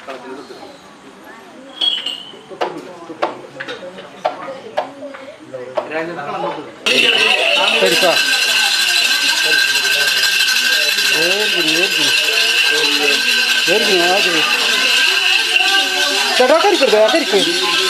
എടുക്കാം ചേട്ടാ കരിക്കരുത് കരിക്കും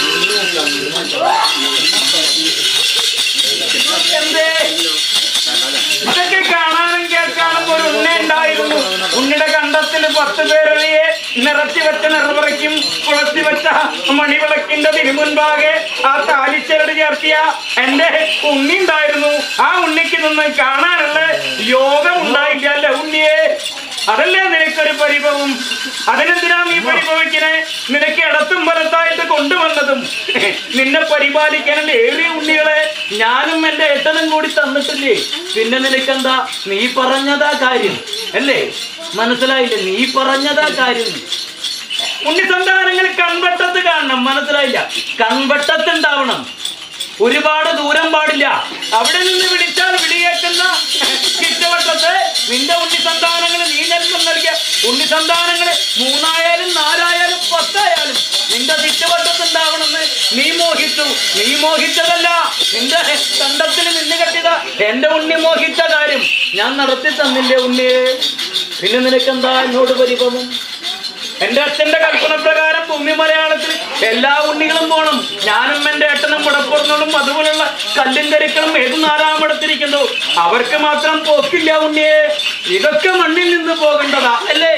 ഇതൊക്കെ കാണാനും കേൾക്കാനും ഒരു ഉണ്ണ ഉണ്ടായിരുന്നു ഉണ്ണിയുടെ കണ്ടത്തിൽ പത്ത് പേരറിയെ നിറച്ചു വെച്ച നിറവറയ്ക്കും കുളത്തി വെച്ച മണിവിളക്കിന്റെ തിരുമുൻപാകെ ആ താലിച്ചരട് ചേർത്തിയ എന്റെ ഉണ്ണി ഉണ്ടായിരുന്നു ആ ഉണ്ണിക്ക് നിന്ന് കാണാനുള്ള യോഗം ഉണ്ടായില്ല അല്ലേ ഉണ്ണിയെ അതല്ലേ നിനക്കൊരു പരിഭവം അതിനെന്തിനാ നീ പരിഭവിക്കണേ നിനക്ക് ഇടത്തും വലത്തായിട്ട് കൊണ്ടുവന്നതും നിന്നെ പരിപാലിക്കാനുള്ള ഏറിയ ഉണ്ണികളെ ഞാനും എന്റെ ഏട്ടനും കൂടി തന്നിട്ടില്ലേ പിന്നെ നിനക്കെന്താ നീ പറഞ്ഞതാ കാര്യം അല്ലേ മനസ്സിലായില്ലേ നീ പറഞ്ഞതാ കാര്യം ഉണ്ണി സന്താനങ്ങൾ കൺവട്ടത്ത് കാണണം മനസ്സിലായില്ല കൺവട്ടത്തുണ്ടാവണം ഒരുപാട് ദൂരം പാടില്ല അവിടെ നിന്ന് വിളിച്ചാൽ വിളിയേക്കുന്ന ചുറ്റുവട്ടത്ത് നിന്റെ ഉണ്ണി സന്താനങ്ങൾ നീ ജന്മം നൽകിയ ഉണ്ണി സന്താനങ്ങള് മൂന്നായാലും നാലായാലും പത്തായാലും നിന്റെ ചുറ്റുവട്ടത്തുണ്ടാവണമെന്ന് നീ മോഹിച്ചു നീ മോഹിച്ചതല്ല നിന്റെ കണ്ടത്തിൽ നിന്ന് കെട്ടിയത എന്റെ ഉണ്ണി മോഹിച്ച കാര്യം ഞാൻ നടത്തി തന്നില്ലേ ഉണ്ണിയെ പിന്നെ നിനക്കെന്താ എന്നോട് പരിഭവം എന്റെ അച്ഛന്റെ കൽപ്പന പ്രകാരം ഭൂമി മലയാളത്തിൽ എല്ലാ ഉണ്ണികളും പോണം ഞാനും എന്റെ ഏട്ടനും മുടപ്പുറങ്ങളും അതുപോലുള്ള കല്ലും കരിക്കളും ഏത് നാലാമിടത്തിരിക്കുന്നു അവർക്ക് മാത്രം പോക്കില്ല ഉണ്ണിയെ ഇതൊക്കെ മണ്ണിൽ നിന്ന് പോകേണ്ടതാ അല്ലേ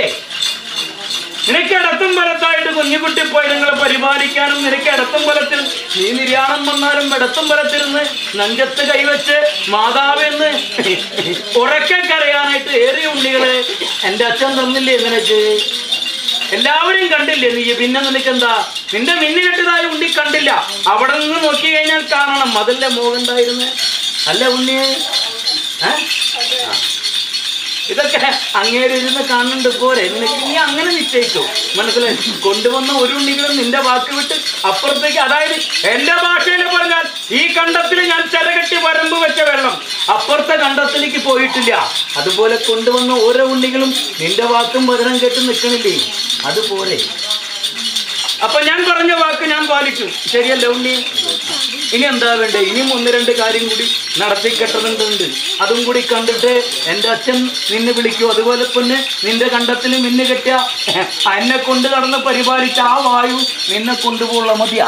നിനക്ക് ഇടത്തും വലത്തായിട്ട് കുഞ്ഞുകുട്ടി പൈതങ്ങളെ പരിപാലിക്കാനും നിനക്ക് ഇടത്തും വലത്തിൽ നീ നിര്യാണം വന്നാലും ഇടത്തും വലത്തിരുന്ന് നെഞ്ചത്ത് കൈവച്ച് മാതാവെന്ന് ഉറക്കെ കരയാനായിട്ട് ഏറിയ ഉണ്ണികളെ എന്റെ അച്ഛൻ തന്നില്ലേ നിനക്ക് എല്ലാവരെയും കണ്ടില്ലേ നീ പിന്നെ നിനക്കെന്താ നിന്റെ മിന്നു കെട്ടതായ ഉണ്ണി കണ്ടില്ല അവിടെ നിന്ന് നോക്കി കഴിഞ്ഞാൽ കാണണം അതല്ലേ മോഹണ്ടായിരുന്നേ അല്ല ഉണ്ണിയെ ഏ? ആ. ഇതൊക്കെ അങ്ങേര് ഇരുന്ന് കാണുന്നുണ്ട് പോരെ നിനക്ക് നീ അങ്ങനെ നിശ്ചയിച്ചു മനസ്സിലായി കൊണ്ടുവന്ന ഒരു ഉണ്ണികളും നിന്റെ വാക്ക് വിട്ട് അപ്പുറത്തേക്ക് അതായത് എന്റെ ഭാഷയിൽ പറഞ്ഞാൽ ഈ കണ്ടത്തിൽ ഞാൻ ചെലകെട്ടി വരമ്പ് വെച്ച വെള്ളം അപ്പുറത്തെ കണ്ടത്തിലേക്ക് പോയിട്ടില്ല അതുപോലെ കൊണ്ടുവന്ന ഓരോ ഉണ്ണികളും നിന്റെ വാക്കും വചനം കേട്ട് നിൽക്കണില്ലേ അതുപോലെ അപ്പൊ ഞാൻ പറഞ്ഞ വാക്ക് ഞാൻ പാലിച്ചു ശരിയല്ലേ ഉണ്ണി ഇനി എന്താ വേണ്ടേ ഇനിയും ഒന്ന് രണ്ട് കാര്യം കൂടി നടത്തി കെട്ടതുണ്ട് അതും കൂടി കണ്ടിട്ട് എൻ്റെ അച്ഛൻ നിന്നെ വിളിക്കൂ അതുപോലെ തന്നെ നിന്റെ കണ്ടത്തിൽ നിന്നെ കെട്ടിയ എന്നെ കൊണ്ട് നടന്ന് പരിപാലിച്ച ആ വായു നിന്നെ കൊണ്ടുപോകുള്ള മതിയാ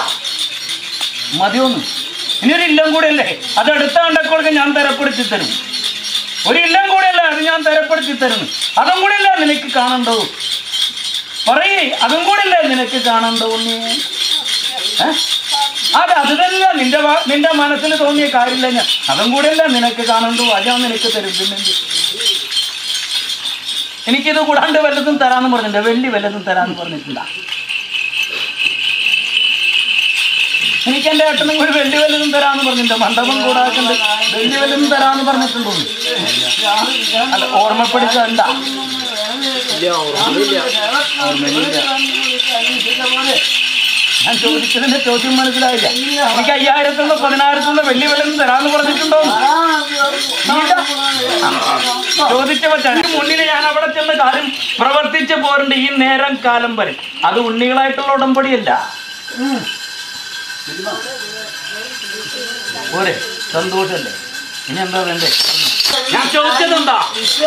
മതിയൊന്നും ഇനി ഒരു ഇല്ലം കൂടെ അല്ലേ അത് അടുത്ത കണ്ടക്കോൾക്ക് ഞാൻ തരപ്പെടുത്തി തരും ഒരു ഇല്ലം കൂടെ അല്ലേ അത് ഞാൻ തരപ്പെടുത്തി തരുന്നു അതും കൂടെ അല്ലേ നിനക്ക് കാണണ്ടോ പറയേ അതും കൂടെ അല്ലേ നിനക്ക് കാണണ്ടോ ഉണ്ണി ഏ? അത് അത് തന്നെ നിന്റെ വാ- നിന്റെ മനസ്സിൽ തോന്നിയ കാര്യമില്ല ഞാൻ അതും കൂടെ അല്ലേ നിനക്ക് കാണണ്ടോ അത് ഞാൻ നിനക്ക് തരും പിന്നെന്ത് എനിക്കിത് കൂടാണ്ട് വല്ലതും തരാന്ന് പറഞ്ഞിട്ടുണ്ട് വെള്ളി വല്ലതും തരാന്ന് പറഞ്ഞിട്ടുണ്ടാ എനിക്ക് എന്റെ ഏട്ടനും കൂടി വെള്ളി വല്ലതും തരാന്ന് പറഞ്ഞിട്ടുണ്ട് മണ്ഡപം കൂടാക്കുണ്ട് വെള്ളി വല്ലതും തരാന്ന് പറഞ്ഞിട്ടുണ്ടോ അല്ല ഓർമ്മപ്പെടുത്ത എന്താ ഞാൻ ചോദിച്ചതിന്റെ ചോദ്യം മനസ്സിലായില്ല എനിക്ക് അയ്യായിരത്തുനിന്ന് പതിനായിരത്തുനിന്ന് വെള്ളി വല്ലതും തരാന്ന് പറഞ്ഞിട്ടുണ്ടോ ചോദിച്ചപ്പോ രണ്ട് മുന്നിൽ ഞാൻ അവിടെ ചെന്ന് കാര്യം പ്രവർത്തിച്ച് പോരുണ്ട് ഈ നേരം കാലം വരെ അത് ഉണ്ണികളായിട്ടുള്ള ഉടമ്പടിയല്ല പോരെ സന്തോഷല്ലേ ഇനി എന്താ വേണ്ടേ ഞാൻ ചോദിച്ചതെന്താ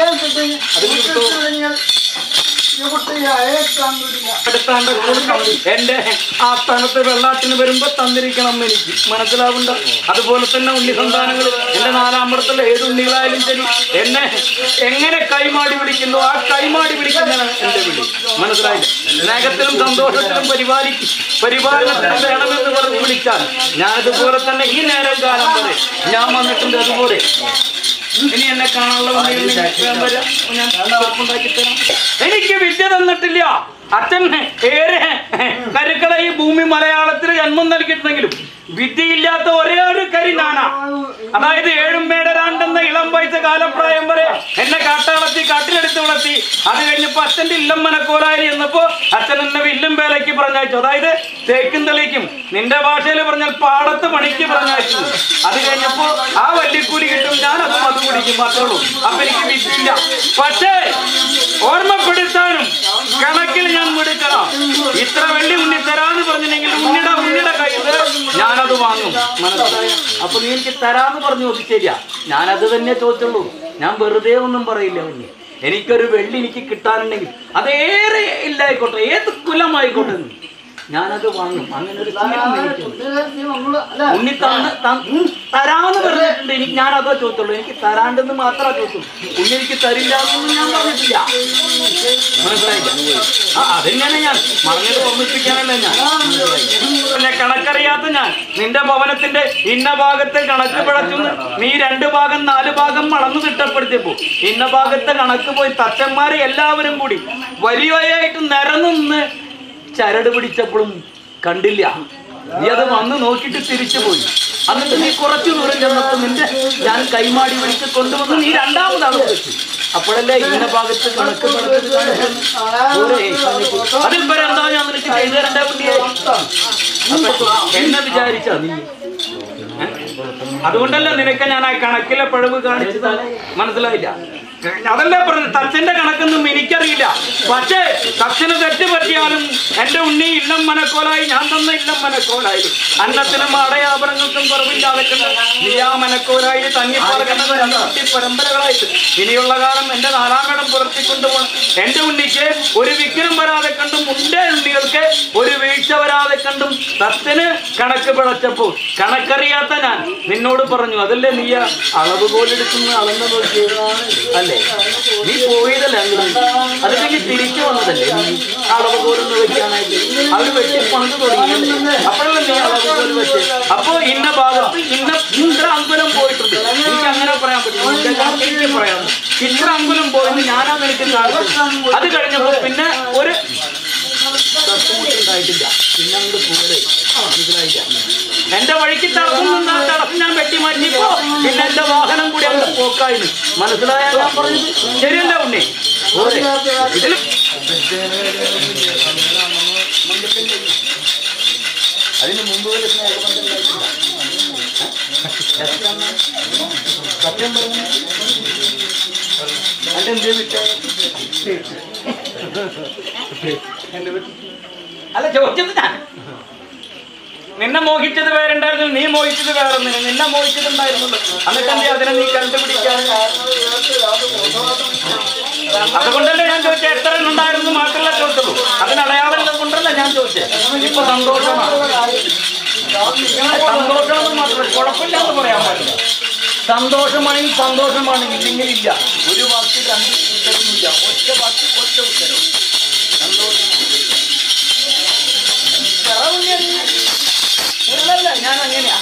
അടുത്താണ്ട് എന്റെ ആ സ്ഥാനത്ത് വെള്ളാട്ടിന് വരുമ്പോ തന്നിരിക്കണം എനിക്ക് മനസ്സിലാവുണ്ട അതുപോലെ തന്നെ ഉണ്ണി സന്താനങ്ങൾ എന്റെ നാലാമ്പടത്തുള്ള ഏത് ഉണ്ണികളായാലും ശരി എന്നെ എങ്ങനെ കൈമാടി വിളിക്കുന്നു ആ കൈമാടി വിളിക്കുന്നതാണ് എന്റെ വിളി മനസ്സിലായില്ല സ്നേഹത്തിലും സന്തോഷത്തിലും പരിപാലി പരിപാലനത്തിലും വേണമെന്ന് പറഞ്ഞ് വിളിച്ചാൽ ഞാൻ അതുപോലെ തന്നെ ഈ നേരം കാലം വരെ ഞാൻ വന്നിട്ടുണ്ട് അതുപോലെ ഇനി എന്നെ കാണാനുള്ള ഉണ്ണികൾ ഞാൻ വരാം. ഞാൻ ഉണ്ടാക്കി തരാം എനിക്ക് വിദ്യ തന്നിട്ടില്ല അച്ഛൻ ഏറെ കരുക്കള ഈ ഭൂമി മലയാളത്തിൽ ജന്മം നൽകിയിട്ടുണ്ടെങ്കിലും വിദ്യയില്ലാത്ത ഒരേ ഒരു കരി നാനാ അതായത് ഏഴും മേടരാണ്ടെന്ന ഇളം വയസ്സ് കാലപ്രായം വരെ എന്നെ കാട്ടാളത്തി കാട്ടിലെടുത്ത് വളർത്തി അത് കഴിഞ്ഞപ്പോ അച്ഛന്റെ ഇല്ലം മനക്കോലായി എന്നപ്പോ അച്ഛൻ എന്നെ വില്ലും വേലയ്ക്ക് പറഞ്ഞയച്ചു അതായത് തേക്കും തെളിക്കും നിന്റെ ഭാഷയിൽ പറഞ്ഞാൽ പാടത്ത് പണിക്ക് പറഞ്ഞയച്ചു അത് കഴിഞ്ഞപ്പോ ആ വല്ലിക്കൂലി കിട്ടും ഞാൻ അത് മത് കുടിക്കും മാത്രമേ ഉള്ളൂ അപ്പൊ എനിക്ക് വിദ്യയില്ല പക്ഷേ ഓർമ്മപ്പെടുത്താനും കണക്കിൽ ഞാൻ മിടുക്കണം വാങ്ങും മനസ്സിലായോ അപ്പൊ നീ എനിക്ക് തരാന്ന് പറഞ്ഞു നോക്കി ശരിയാ ഞാനത് തന്നെ ചോദിച്ചുള്ളൂ ഞാൻ വെറുതെ ഒന്നും പറയില്ല ഉണ്ണി എനിക്കൊരു വെള്ളി എനിക്ക് കിട്ടാനുണ്ടെങ്കിൽ അതേറെ ഇല്ലായിക്കോട്ടെ ഏത് കുലമായിക്കോട്ടെ നീ. ഞാനത് വാങ്ങും അങ്ങനെ ഒരു ശീലം എനിക്കുണ്ട് ഉണ്ണി തന്ന് തന്ന് തരാന്ന് പറഞ്ഞിട്ടുണ്ട് എനിക്ക് ഞാൻ അതോ ചോദിച്ചുള്ളൂ എനിക്ക് തരാണ്ടെന്ന് മാത്രമേ ചോദിച്ചുള്ളൂ ഉണ്ണി എനിക്ക് തരില്ല എന്നൊന്നും ഞാൻ പറഞ്ഞിട്ടില്ല മനസ്സിലായില്ല ആ അതെങ്ങനെ ഞാൻ മറഞ്ഞത് ഓർമ്മിപ്പിക്കാനല്ല ഞാൻ പിന്നെ കണക്കറിയാത്ത ഞാൻ നിന്റെ ഭവനത്തിന്റെ ഇന്ന ഭാഗത്തെ കണക്ക് പിഴച്ചുന്ന് നീ രണ്ട് ഭാഗം നാല് ഭാഗം മളന്ന് തിട്ടപ്പെടുത്തിയപ്പോ ഇന്ന ഭാഗത്തെ കണക്ക് പോയി തച്ചന്മാരെ എല്ലാവരും കൂടി വലിയവയായിട്ട് നിരന്ന് ചരട് പിടിച്ചപ്പോഴും കണ്ടില്ല നീ അത് വന്ന് നോക്കിയിട്ട് തിരിച്ചു പോയി എന്നിട്ട് നീ കുറച്ചു ദൂരം ചെന്നപ്പോ നിന്റെ ഞാൻ കൈമാടി വിളിച്ച് കൊണ്ടുവന്ന് നീ രണ്ടാമത് അളവ് വെച്ചു അപ്പോഴല്ലേ ഇന്ന ഭാഗത്ത് കണക്ക് പിഴച്ചത് കാണിച്ചത്? പോരെ? അതിൽ വരെ എന്താ ഞാൻ നിനക്ക് ചെയ്തു തരണ്ടേ കുട്ടിയെ അപ്പൊ എന്നെ വിചാരിച്ചാ നീ ഏ? അതുകൊണ്ടല്ല നിനക്ക് ഞാൻ ആ കണക്കിലെ പിഴവ് കാണിച്ചത് മനസ്സിലായില്ല അതല്ലേ പറഞ്ഞു തച്ചന്റെ കണക്കൊന്നും എനിക്കറിയില്ല പക്ഷേ തച്ചന് തെറ്റ് പറ്റിയാലും എന്റെ ഉണ്ണി ഇല്ലം മനക്കോലായി ഞാൻ തന്ന ഇല്ലം മനക്കോലായി അന്നത്തിനും അടയാഭരണങ്ങൾക്കും കുറവില്ലാതെ കണ്ട് നീ ആ മനക്കോലായി തങ്ങിപ്പറക്കുന്നത് രണ്ട് കുട്ടി പരമ്പരകളായിട്ട് ഇനിയുള്ള കാലം എന്റെ നാലാം കടം പുറത്തിക്കൊണ്ടുപോകണം എന്റെ ഉണ്ണിക്ക് ഒരു വിഘ്നം വരാതെ കണ്ടും ഉണ്ടെ ഉണ്ണികൾക്ക് ഒരു വീഴ്ച വരാതെ കണ്ടും തത്തിന് കണക്ക് പിഴച്ചപ്പോൾ കണക്കറിയാത്ത ഞാൻ നിന്നോട് പറഞ്ഞു അതല്ലേ നീ ആ അളവ് പോലെടുക്കുന്ന അളന്ന് നോക്കിയതാണ് അല്ലേ നീ പോയതല്ലേ അങ്ങോട്ട് അത് കഴിഞ്ഞ് തിരിച്ചു വന്നതല്ലേ നീ അളവ് പോലൊന്ന് വെക്കാനായിട്ട് അവര് വെട്ടി പണിത് തുടങ്ങി അപ്പോഴല്ലേ നീ അളവ് പോലെ വെച്ച് അപ്പോ ഇന്ന ഭാഗത്ത് ഇന്ന ഇത്ര അങ്കുലം പോയിട്ടുണ്ട് എനിക്ക് അങ്ങനെ പറയാൻ പറ്റും നിന്റെ കാര്യം എനിക്ക് പറയാം ഇത്ര അങ്കുലം പോയെന്ന് ഞാനാ നിനക്ക് കാണിച്ചത് അത് കഴിഞ്ഞപ്പോ പിന്നെ ഒരു ഉണ്ടായിട്ടില്ല പിന്നെ അങ്ങോട്ട് പോലെ മനസ്സിലായില്ല എന്റെ വഴിക്ക് തടസ്സം നിന്ന ആ തടസ്സം ഞാൻ വെട്ടി മാറ്റിയപ്പോ പിന്നെ എന്റെ വാഹനം കൂടി അങ്ങോട്ട് പോക്കായിരുന്നു മനസ്സിലായ ഞാൻ പറഞ്ഞത് ശരിയല്ല ഉണ്ണി പോരെ. ഇതില് അതിന് മുമ്പ് വരെ സ്നേഹബന്ധം ഉണ്ടായിട്ടില്ല. ഏ? സത്യം പറഞ്ഞു അതെന്തേ വിട്ടേ അല്ല ചോദിച്ചത് ഞാൻ നിന്നെ മോഹിച്ചത് വേറുണ്ടായിരുന്നു നീ മോഹിച്ചത് വേറൊന്നിന് നിന്നെ മോഹിച്ചതുണ്ടായിരുന്നല്ലോ എന്നിട്ട് എന്ത് അതിനെ നീ കണ്ടുപിടിക്കാൻ അതുകൊണ്ടല്ലേ ഞാൻ ചോദിച്ചത് എത്ര ഉണ്ടായിരുന്നു മാത്രമല്ല ചോദിച്ചുള്ളൂ അതിന് അടയാളങ്ങൾ കൊണ്ടല്ല ഞാൻ ചോദിച്ചത് ഇപ്പൊ സന്തോഷമാണ് സന്തോഷമെന്ന് മാത്രമല്ല കുഴപ്പമില്ലാന്ന് പറയാൻ പാടില്ല സന്തോഷമാണെങ്കിൽ സന്തോഷമാണ് ഇല്ലെങ്കിൽ ഇല്ല ഒരു വാക്ക് രണ്ട് ഉത്തരവുമില്ല ഒറ്റ വാക്ക് ഒറ്റ ഉത്തരവ് സന്തോഷമാണ് ഉള്ളല്ല ഞാൻ അങ്ങനെയാ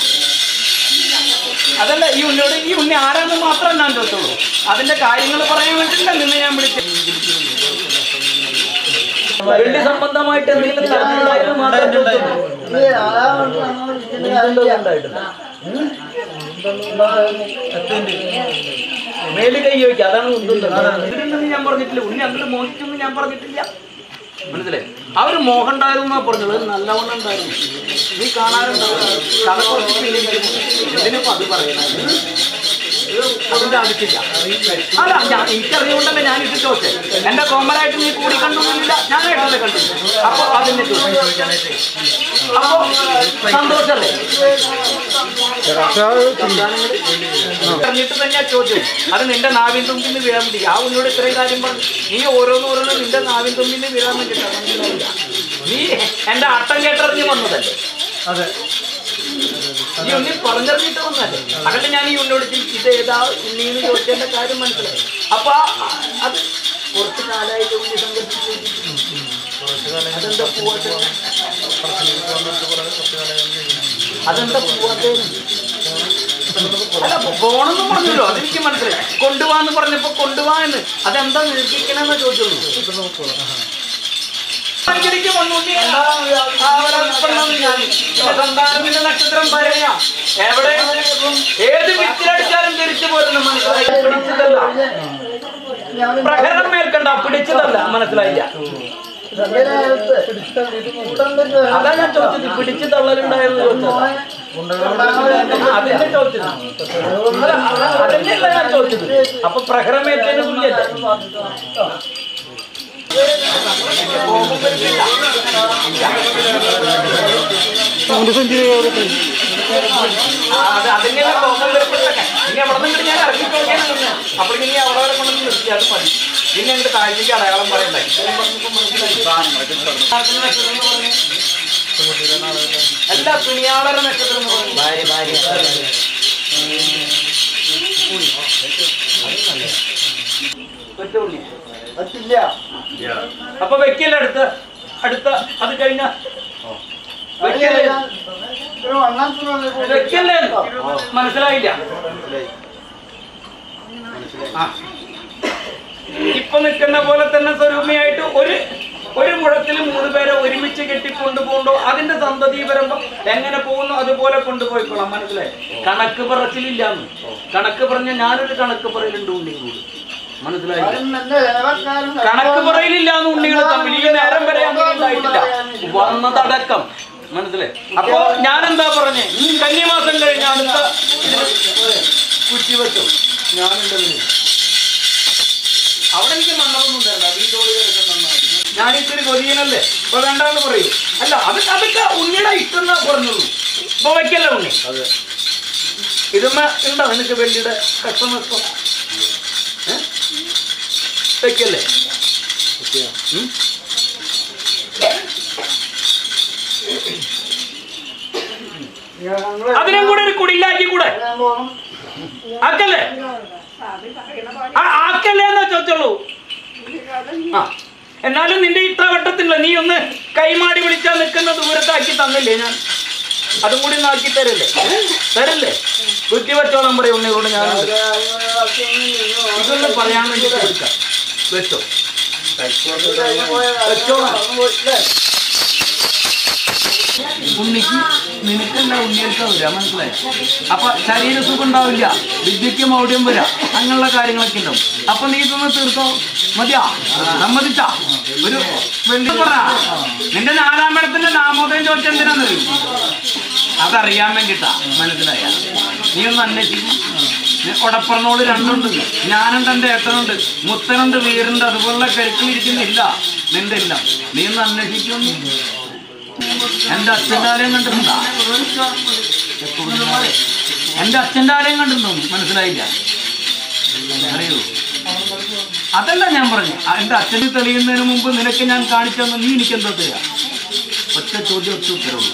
അതല്ല ഈ ഉണ്ണിയോട് ഈ ഉണ്ണി ആരാന്ന് മാത്രം ഞാൻ ചോദിച്ചുള്ളൂ അതിന്റെ കാര്യങ്ങൾ പറയാൻ വേണ്ടിയില്ല നിന്നെ ഞാൻ വിളിച്ചത് വെള്ളി സംബന്ധമായിട്ട് എന്തെങ്കിലും ചർച്ചയുണ്ടായിരുന്നു മാത്രം ചോദിച്ചുള്ളൂ. എന്തെങ്കിലും ഉണ്ടായിട്ടില്ല. മേല് കൈ വയ്ക്കുക അതാണ് ഉണ്ടെന്ന് ഞാൻ പറഞ്ഞിട്ടില്ല ഉണ്ണി അങ്ങോട്ട് മോഹിച്ചെന്ന് ഞാൻ പറഞ്ഞിട്ടില്ല മനസ്സിലായി അവര് മോഹം ഉണ്ടായിരുന്നു എന്നാ പറഞ്ഞത് അത് നല്ലവണ്ണം ഉണ്ടായിരുന്നു നീ കാണാറുണ്ടാവും കഥ കുറച്ച് പിന്നിരിക്കുന്നു എന്തിനിപ്പോ അത് പറയണത് അതിന്റെ ആവശ്യമില്ല അല്ല ഞാൻ എനിക്കറിയുകൊണ്ടല്ലേ ഞാൻ ഇത് ചോദിച്ചത് എന്റെ കോമറായിട്ട് നീ കൂടി കണ്ടൊന്നുമില്ല ഞാനായിട്ടല്ലേ കണ്ടു അപ്പൊ അതിനെ ചോദിച്ചു അപ്പൊ സന്തോഷല്ലേ പറഞ്ഞിട്ട് തന്നെയാ ചോദ്യം അത് നിന്റെ നാവിൻ തുമ്പിന്ന് വീഴാൻ വേണ്ടി ആ ഉന്നോട് ഇത്രയും കാര്യം പറഞ്ഞു നീ ഓരോന്ന് ഓരോന്ന് നിന്റെ നാവിൻ തുമ്പിന്ന് വീഴാൻ വേണ്ടിയിട്ടാണ് മനസ്സിലായില്ല. നീ എന്റെ അട്ടം കേട്ടറിഞ്ഞ് വന്നതല്ലേ അതെ നീ ഉണ്ണി പറഞ്ഞറിഞ്ഞിട്ട് വന്നല്ലേ അതല്ല ഞാൻ ഈ ഉന്നോട് ചോദിച്ചു, ഇത് ഏതാ ഉണ്ണീന്ന് ചോദിച്ചതിന്റെ കാര്യം മനസ്സിലായി അപ്പൊ ആ- അത് കുറച്ച് കാലമായിട്ട് ഉണ്ണി സങ്കല്പിച്ചു അതെന്താ പോവാത്തെ അതെന്താ പോവാത്തെ അല്ല പോണെന്ന് പറഞ്ഞല്ലോ അതെനിക്ക് മനസ്സിലായി കൊണ്ടുപോവാന്ന് പറഞ്ഞപ്പോ കൊണ്ടുപോവാന്ന് അതെന്താ നിർത്തിക്കണെന്ന് ചോദിച്ചുള്ളൂ അഞ്ചടിക്ക് വന്നുണ്ണി ആ ഒരു പെണ്ണാണ് ഞാൻ. എന്റെ സന്താനത്തിന്റെ നക്ഷത്രം പറയാ എവിടെ ഏത് വിത്തിലടിച്ചാലും തിരിച്ചു പോരുന്നു മനസ്സിലായി പിടിച്ചതല്ല പ്രഹരം മേൽക്കണ്ട പിടിച്ചതല്ല മനസ്സിലായില്ല അതാ ഞാൻ ചോദിച്ചത് പിടിച്ചു തള്ളലുണ്ടായിരുന്നു ചോദിച്ചത് അതിന്റെ ചോദിച്ചത് അല്ല, അതന്നെയല്ല ഞാൻ ചോദിച്ചത് അപ്പൊ പ്രഹരമേറ്റതിന് തുല്യല്ലേ രണ്ട് സെഞ്ചുറി ആ, അത് അതിങ്ങനെ തോന്നൽ വരുമ്പോഴത്തേക്ക് ഇനി അവിടെ നിന്ന് ഞാൻ ഇറങ്ങിക്കോളിയാണ് പറഞ്ഞു അപ്പോൾ ഇനി അവിടെ വരെ കൊണ്ടു നിർത്തി അത് മതി പിന്നെ എന്റെ താഴ്ചയ്ക്ക് അടയാളം പറയണ്ടേ ഇത്രയും പറഞ്ഞപ്പോൾ മനസ്സിലായി. നക്ഷത്രം എന്ന് പറഞ്ഞേ. അല്ല തുണിയാളര നക്ഷത്രം എന്ന് പറഞ്ഞു ഭാര്യ ഭാര്യ പറ്റുള്ളൂ പറ്റില്ല അപ്പൊ വെക്കല്ലേ അടുത്ത അടുത്ത അത് കഴിഞ്ഞ വെക്കല്ലേ വെക്കല്ലേ മനസ്സിലായില്ല ആ. ഇപ്പൊ നിൽക്കുന്ന പോലെ തന്നെ സ്വരൂപയായിട്ട് ഒരു ഒരു മുഴത്തിൽ മൂന്ന് പേരെ ഒരുമിച്ച് കെട്ടിക്കൊണ്ടുപോകണ്ടോ അതിന്റെ സന്തതി വരുമ്പോ എങ്ങനെ പോകുന്നു അതുപോലെ കൊണ്ടുപോയിക്കോളാം മനസ്സിലായി കണക്ക് പറച്ചിലില്ലാന്ന് കണക്ക് പറഞ്ഞ ഞാനൊരു കണക്ക് പറയലുണ്ട് ഉണ്ണികളോട് മനസ്സിലായി കണക്ക് പറയലില്ലാന്ന് ഉണ്ണികൾ തമ്മിൽ ഈ നേരം വരെ അങ്ങനെ ഉണ്ടായിട്ടില്ല വന്നതടക്കം മനസ്സിലായി അപ്പൊ ഞാൻ എന്താ പറഞ്ഞേ കന്യമാസം കഴിഞ്ഞ അടുത്ത കുറ്റി വെച്ചു ഞാനുണ്ടെന്ന് അവിടെ എനിക്ക് മണ്ണൊന്നും തരണ്ട വീട്ടോട് ഞാൻ ഇത്തിരി കൊതിയനല്ലേ ഇപ്പൊ വേണ്ടാന്ന് പറയൂ അല്ല അത് അതൊക്കെ ഉണ്ണിയുടെ ഇഷ്ടം എന്നാ പറഞ്ഞുള്ളൂ ഇപ്പൊ വയ്ക്കല്ലേ ഉണ്ണി ഇതുമ്മ ഉണ്ടോ നിനക്ക് വെള്ളിയുടെ കഷ്ടനഷ്ടം ഏ? വെക്കല്ലേ ഉം? അതിനും കൂടെ ഒരു കുടിയിലാക്കി കൂടെ ആക്കല്ലേ ആ, ആക്കല്ലേ എന്നാ ചോദിച്ചോളൂ ആ എന്നാലും നിന്റെ ഇത്ര വട്ടത്തില്ല നീ ഒന്ന് കൈമാടി വിളിച്ചാൽ നിൽക്കുന്ന ദൂരത്താക്കി തന്നില്ലേ ഞാൻ അതും കൂടി ഒന്ന് ആക്കി തരല്ലേ തരല്ലേ ബുദ്ധി വെച്ചോളം പറയും ഉണ്ണിയോട് ഞാൻ ഇതൊന്ന് പറയാൻ വേണ്ടി ചോദിക്കാം വെച്ചോ വെച്ചോളാം ഉണ്ണിക്ക് നിനക്കല്ല ഉണ്ണിയൊക്കെ വരിക മനസ്സിലായി അപ്പൊ ശരീര സുഖം ഉണ്ടാവില്ല വിദ്യക്ക് മൗഢ്യം വരിക അങ്ങനെയുള്ള കാര്യങ്ങളൊക്കെ ഉണ്ടാവും അപ്പൊ നീ ഇതൊന്ന് തീർത്തോ മതിയാ സമ്മതിച്ച ഒരു വെള്ളി പറ നിന്റെ നാലാം മേടത്തിന്റെ നാമോദയം ചോദിച്ച എന്തിനാന്നറിയും അതറിയാൻ വേണ്ടിട്ടാ മനസ്സിലായ നീ ഒന്ന് അന്വേഷിക്കും കൊടപ്പറന്നോട് രണ്ടുണ്ട് ഞാനുണ്ട് എൻ്റെ ഏട്ടനുണ്ട് മുത്തനുണ്ട് വീരുണ്ട് അതുപോലുള്ള കരുക്കളിരിക്കുന്നില്ല നിന്റെ ഇല്ല നീ ഒന്ന് അന്വേഷിക്കും എന്റെ അച്ഛൻ്റെ ആലയം കണ്ടിട്ടുണ്ടോ എന്റെ അച്ഛൻ്റെ ആലയം കണ്ടിട്ടുണ്ടോ മനസ്സിലായില്ല അറിയൂ അതല്ല ഞാൻ പറഞ്ഞു ആ, എന്റെ അച്ഛന് തെളിയുന്നതിന് മുമ്പ് നിനക്ക് ഞാൻ കാണിച്ചു തന്ന നീ എനിക്ക് എന്താ തരാ ഒറ്റ ചോദ്യം ഒറ്റ ഉത്തരവുള്ളൂ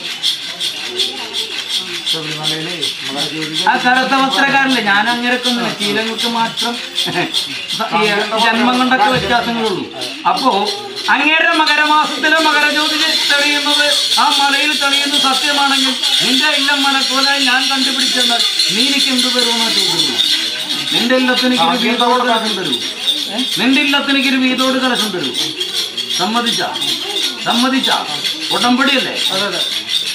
ആ കറുത്ത വസ്ത്രക്കാരല്ലേ ഞാൻ അങ്ങനെയൊക്കെ ഒന്നും ശീലങ്ങൾക്ക് മാത്രം ഈ ജന്മം കൊണ്ടൊക്കെ വ്യത്യാസങ്ങളുള്ളൂ അപ്പോ അങ്ങേരുടെ മകരമാസത്തിലെ മകരജ്യോതി തെളിയുന്നത് ആ മലയിൽ തെളിയുന്നത് സത്യമാണെങ്കിൽ നിന്റെ ഇല്ലം മലക്കോല ഞാൻ കണ്ടുപിടിച്ചെന്നാൽ നീ എനിക്ക് എന്ത് തരുമെന്നാ ചോദിക്കുന്നു നിന്റെ ഇല്ലത്തിനേക്ക് ഒരു വീതോട് കലശം തരൂ നിന്റെ ഇല്ലത്തിനേക്ക് ഒരു വീതോട് കലശം തരൂ സമ്മതിച്ച സമ്മതിച്ച ഉടമ്പടിയല്ലേ അതെ അതെ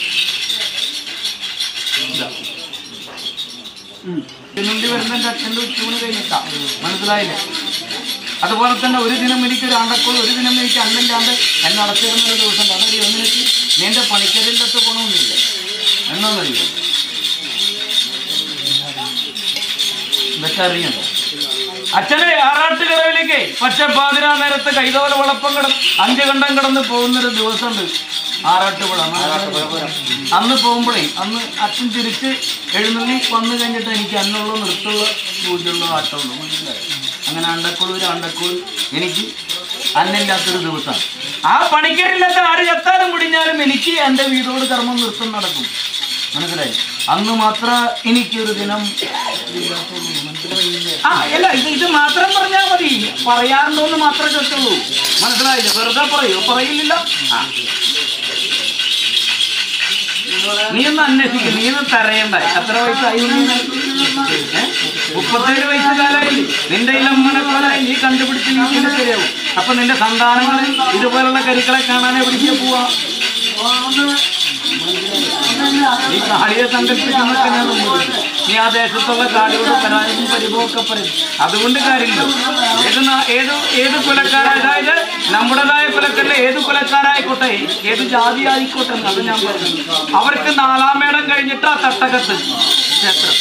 തിന്നുണ്ടി വരുന്ന എൻ്റെ അച്ഛൻ്റെ ഉച്ചൂണ് കഴിഞ്ഞിട്ടാ മനസ്സിലായില്ലേ അതുപോലെ തന്നെ ഒരു ദിനം എനിക്ക് ഒരു ആണ്ടക്കോൾ ഒരു ദിനം എനിക്ക് അന്നില്ലാണ്ട് എന്നെ അടച്ചിടുന്ന ഒരു ദിവസം ഉണ്ട് അതൊരു ഒന്നിനേക്ക് നിന്റെ പണിക്കരില്ലത്ത് ഗുണമൊന്നുമില്ല എന്നാന്നറിയോ ഇതൊക്കെ അറിയണ്ടോ അച്ഛനെ ആറാട്ടുകരയിലേക്ക് പക്ഷെ പാതിരാ നേരത്ത് കൈതോല വളപ്പം കിടന്ന് അഞ്ച് കണ്ടം കിടന്ന് പോകുന്നൊരു ദിവസമുണ്ട് ആറാട്ടുപുഴ അന്ന് പോകുമ്പോഴേ അന്ന് അച്ഛൻ തിരിച്ച് എഴുന്നള്ളി വന്നു കഴിഞ്ഞിട്ട് എനിക്ക് അന്നുള്ള നൃത്തമുള്ള പൂജയുള്ള ആട്ടമുള്ളൂ മനസ്സിലായോ അങ്ങനെ അണ്ടക്കുളൂര് അണ്ടക്കുള് എനിക്ക് അന്നില്ലാത്തൊരു ദിവസമാണ് ആ പണിക്കരില്ലാത്ത ആര് ചത്താലും മുടിഞ്ഞാലും എനിക്ക് എൻ്റെ വീടോട് കർമ്മം നൃത്തം നടക്കും മനസ്സിലായി അന്ന് മാത്രം എനിക്കൊരു ദിനം ആ അല്ല ഇത് ഇത് മാത്രം പറഞ്ഞാൽ മതി പറയാറുണ്ടോന്ന് മാത്രമേ ചോദിച്ചുള്ളൂ മനസ്സിലായില്ല വെറുതെ പറയൂ പറയില്ല ആ നീ ഒന്ന് അന്വേഷിക്കും നീ ഒന്ന് തരയണ്ട എത്ര വയസ്സായി ഉണ്ണീന്? ഏ? മുപ്പത്തേഴ് വയസ്സുകാലായി നിന്റെ ഇലമ്മനക്കാലായി നീ കണ്ടുപിടിച്ച് നീ ഇങ്ങനെ ശരിയാവും അപ്പൊ നിന്റെ സന്താനങ്ങൾ ഇതുപോലുള്ള കരുക്കളെ കാണാൻ എവിടേക്ക് പോവാ നീ കാളിയെ സങ്കല്പിക്കുന്നൊക്കെ ഞാൻ മുമ്പിൽ നീ ആ ദേശത്തുള്ള കാളിയോട് പരാജയം പരിഭവമൊക്കെ പറയും അതുകൊണ്ട് കാര്യമില്ല ഏത് നാ- ഏത് ഏത് കുലക്കാരായ അതായത് നമ്മുടേതായ കുലക്കല്ല ഏത് കുലക്കാരായിക്കോട്ടെ ഏത് ജാതി ആയിക്കോട്ടെ എന്ന് അത് ഞാൻ പറഞ്ഞു അവർക്ക് നാലാം മേടം കഴിഞ്ഞിട്ട് ആ തട്ടകത്ത് ക്ഷേത്രം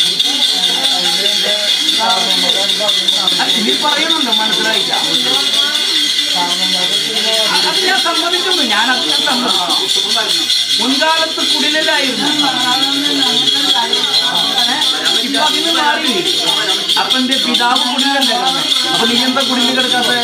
അത് നീ പറയുന്നുണ്ട് മനസ്സിലായില്ല അത് ഞാൻ സമ്മതിക്കുന്നു ഞാൻ അതിനെ സമ്മതിച്ചു മുൻകാലത്ത് കുടിലായിരുന്നു ഇപ്പൊ അതിന് മാറി അപ്പൊ എന്റെ പിതാവ് കുടിലല്ലേ കിടന്നെ അപ്പൊ നീ എന്താ കുടില് കിടക്കാത്ത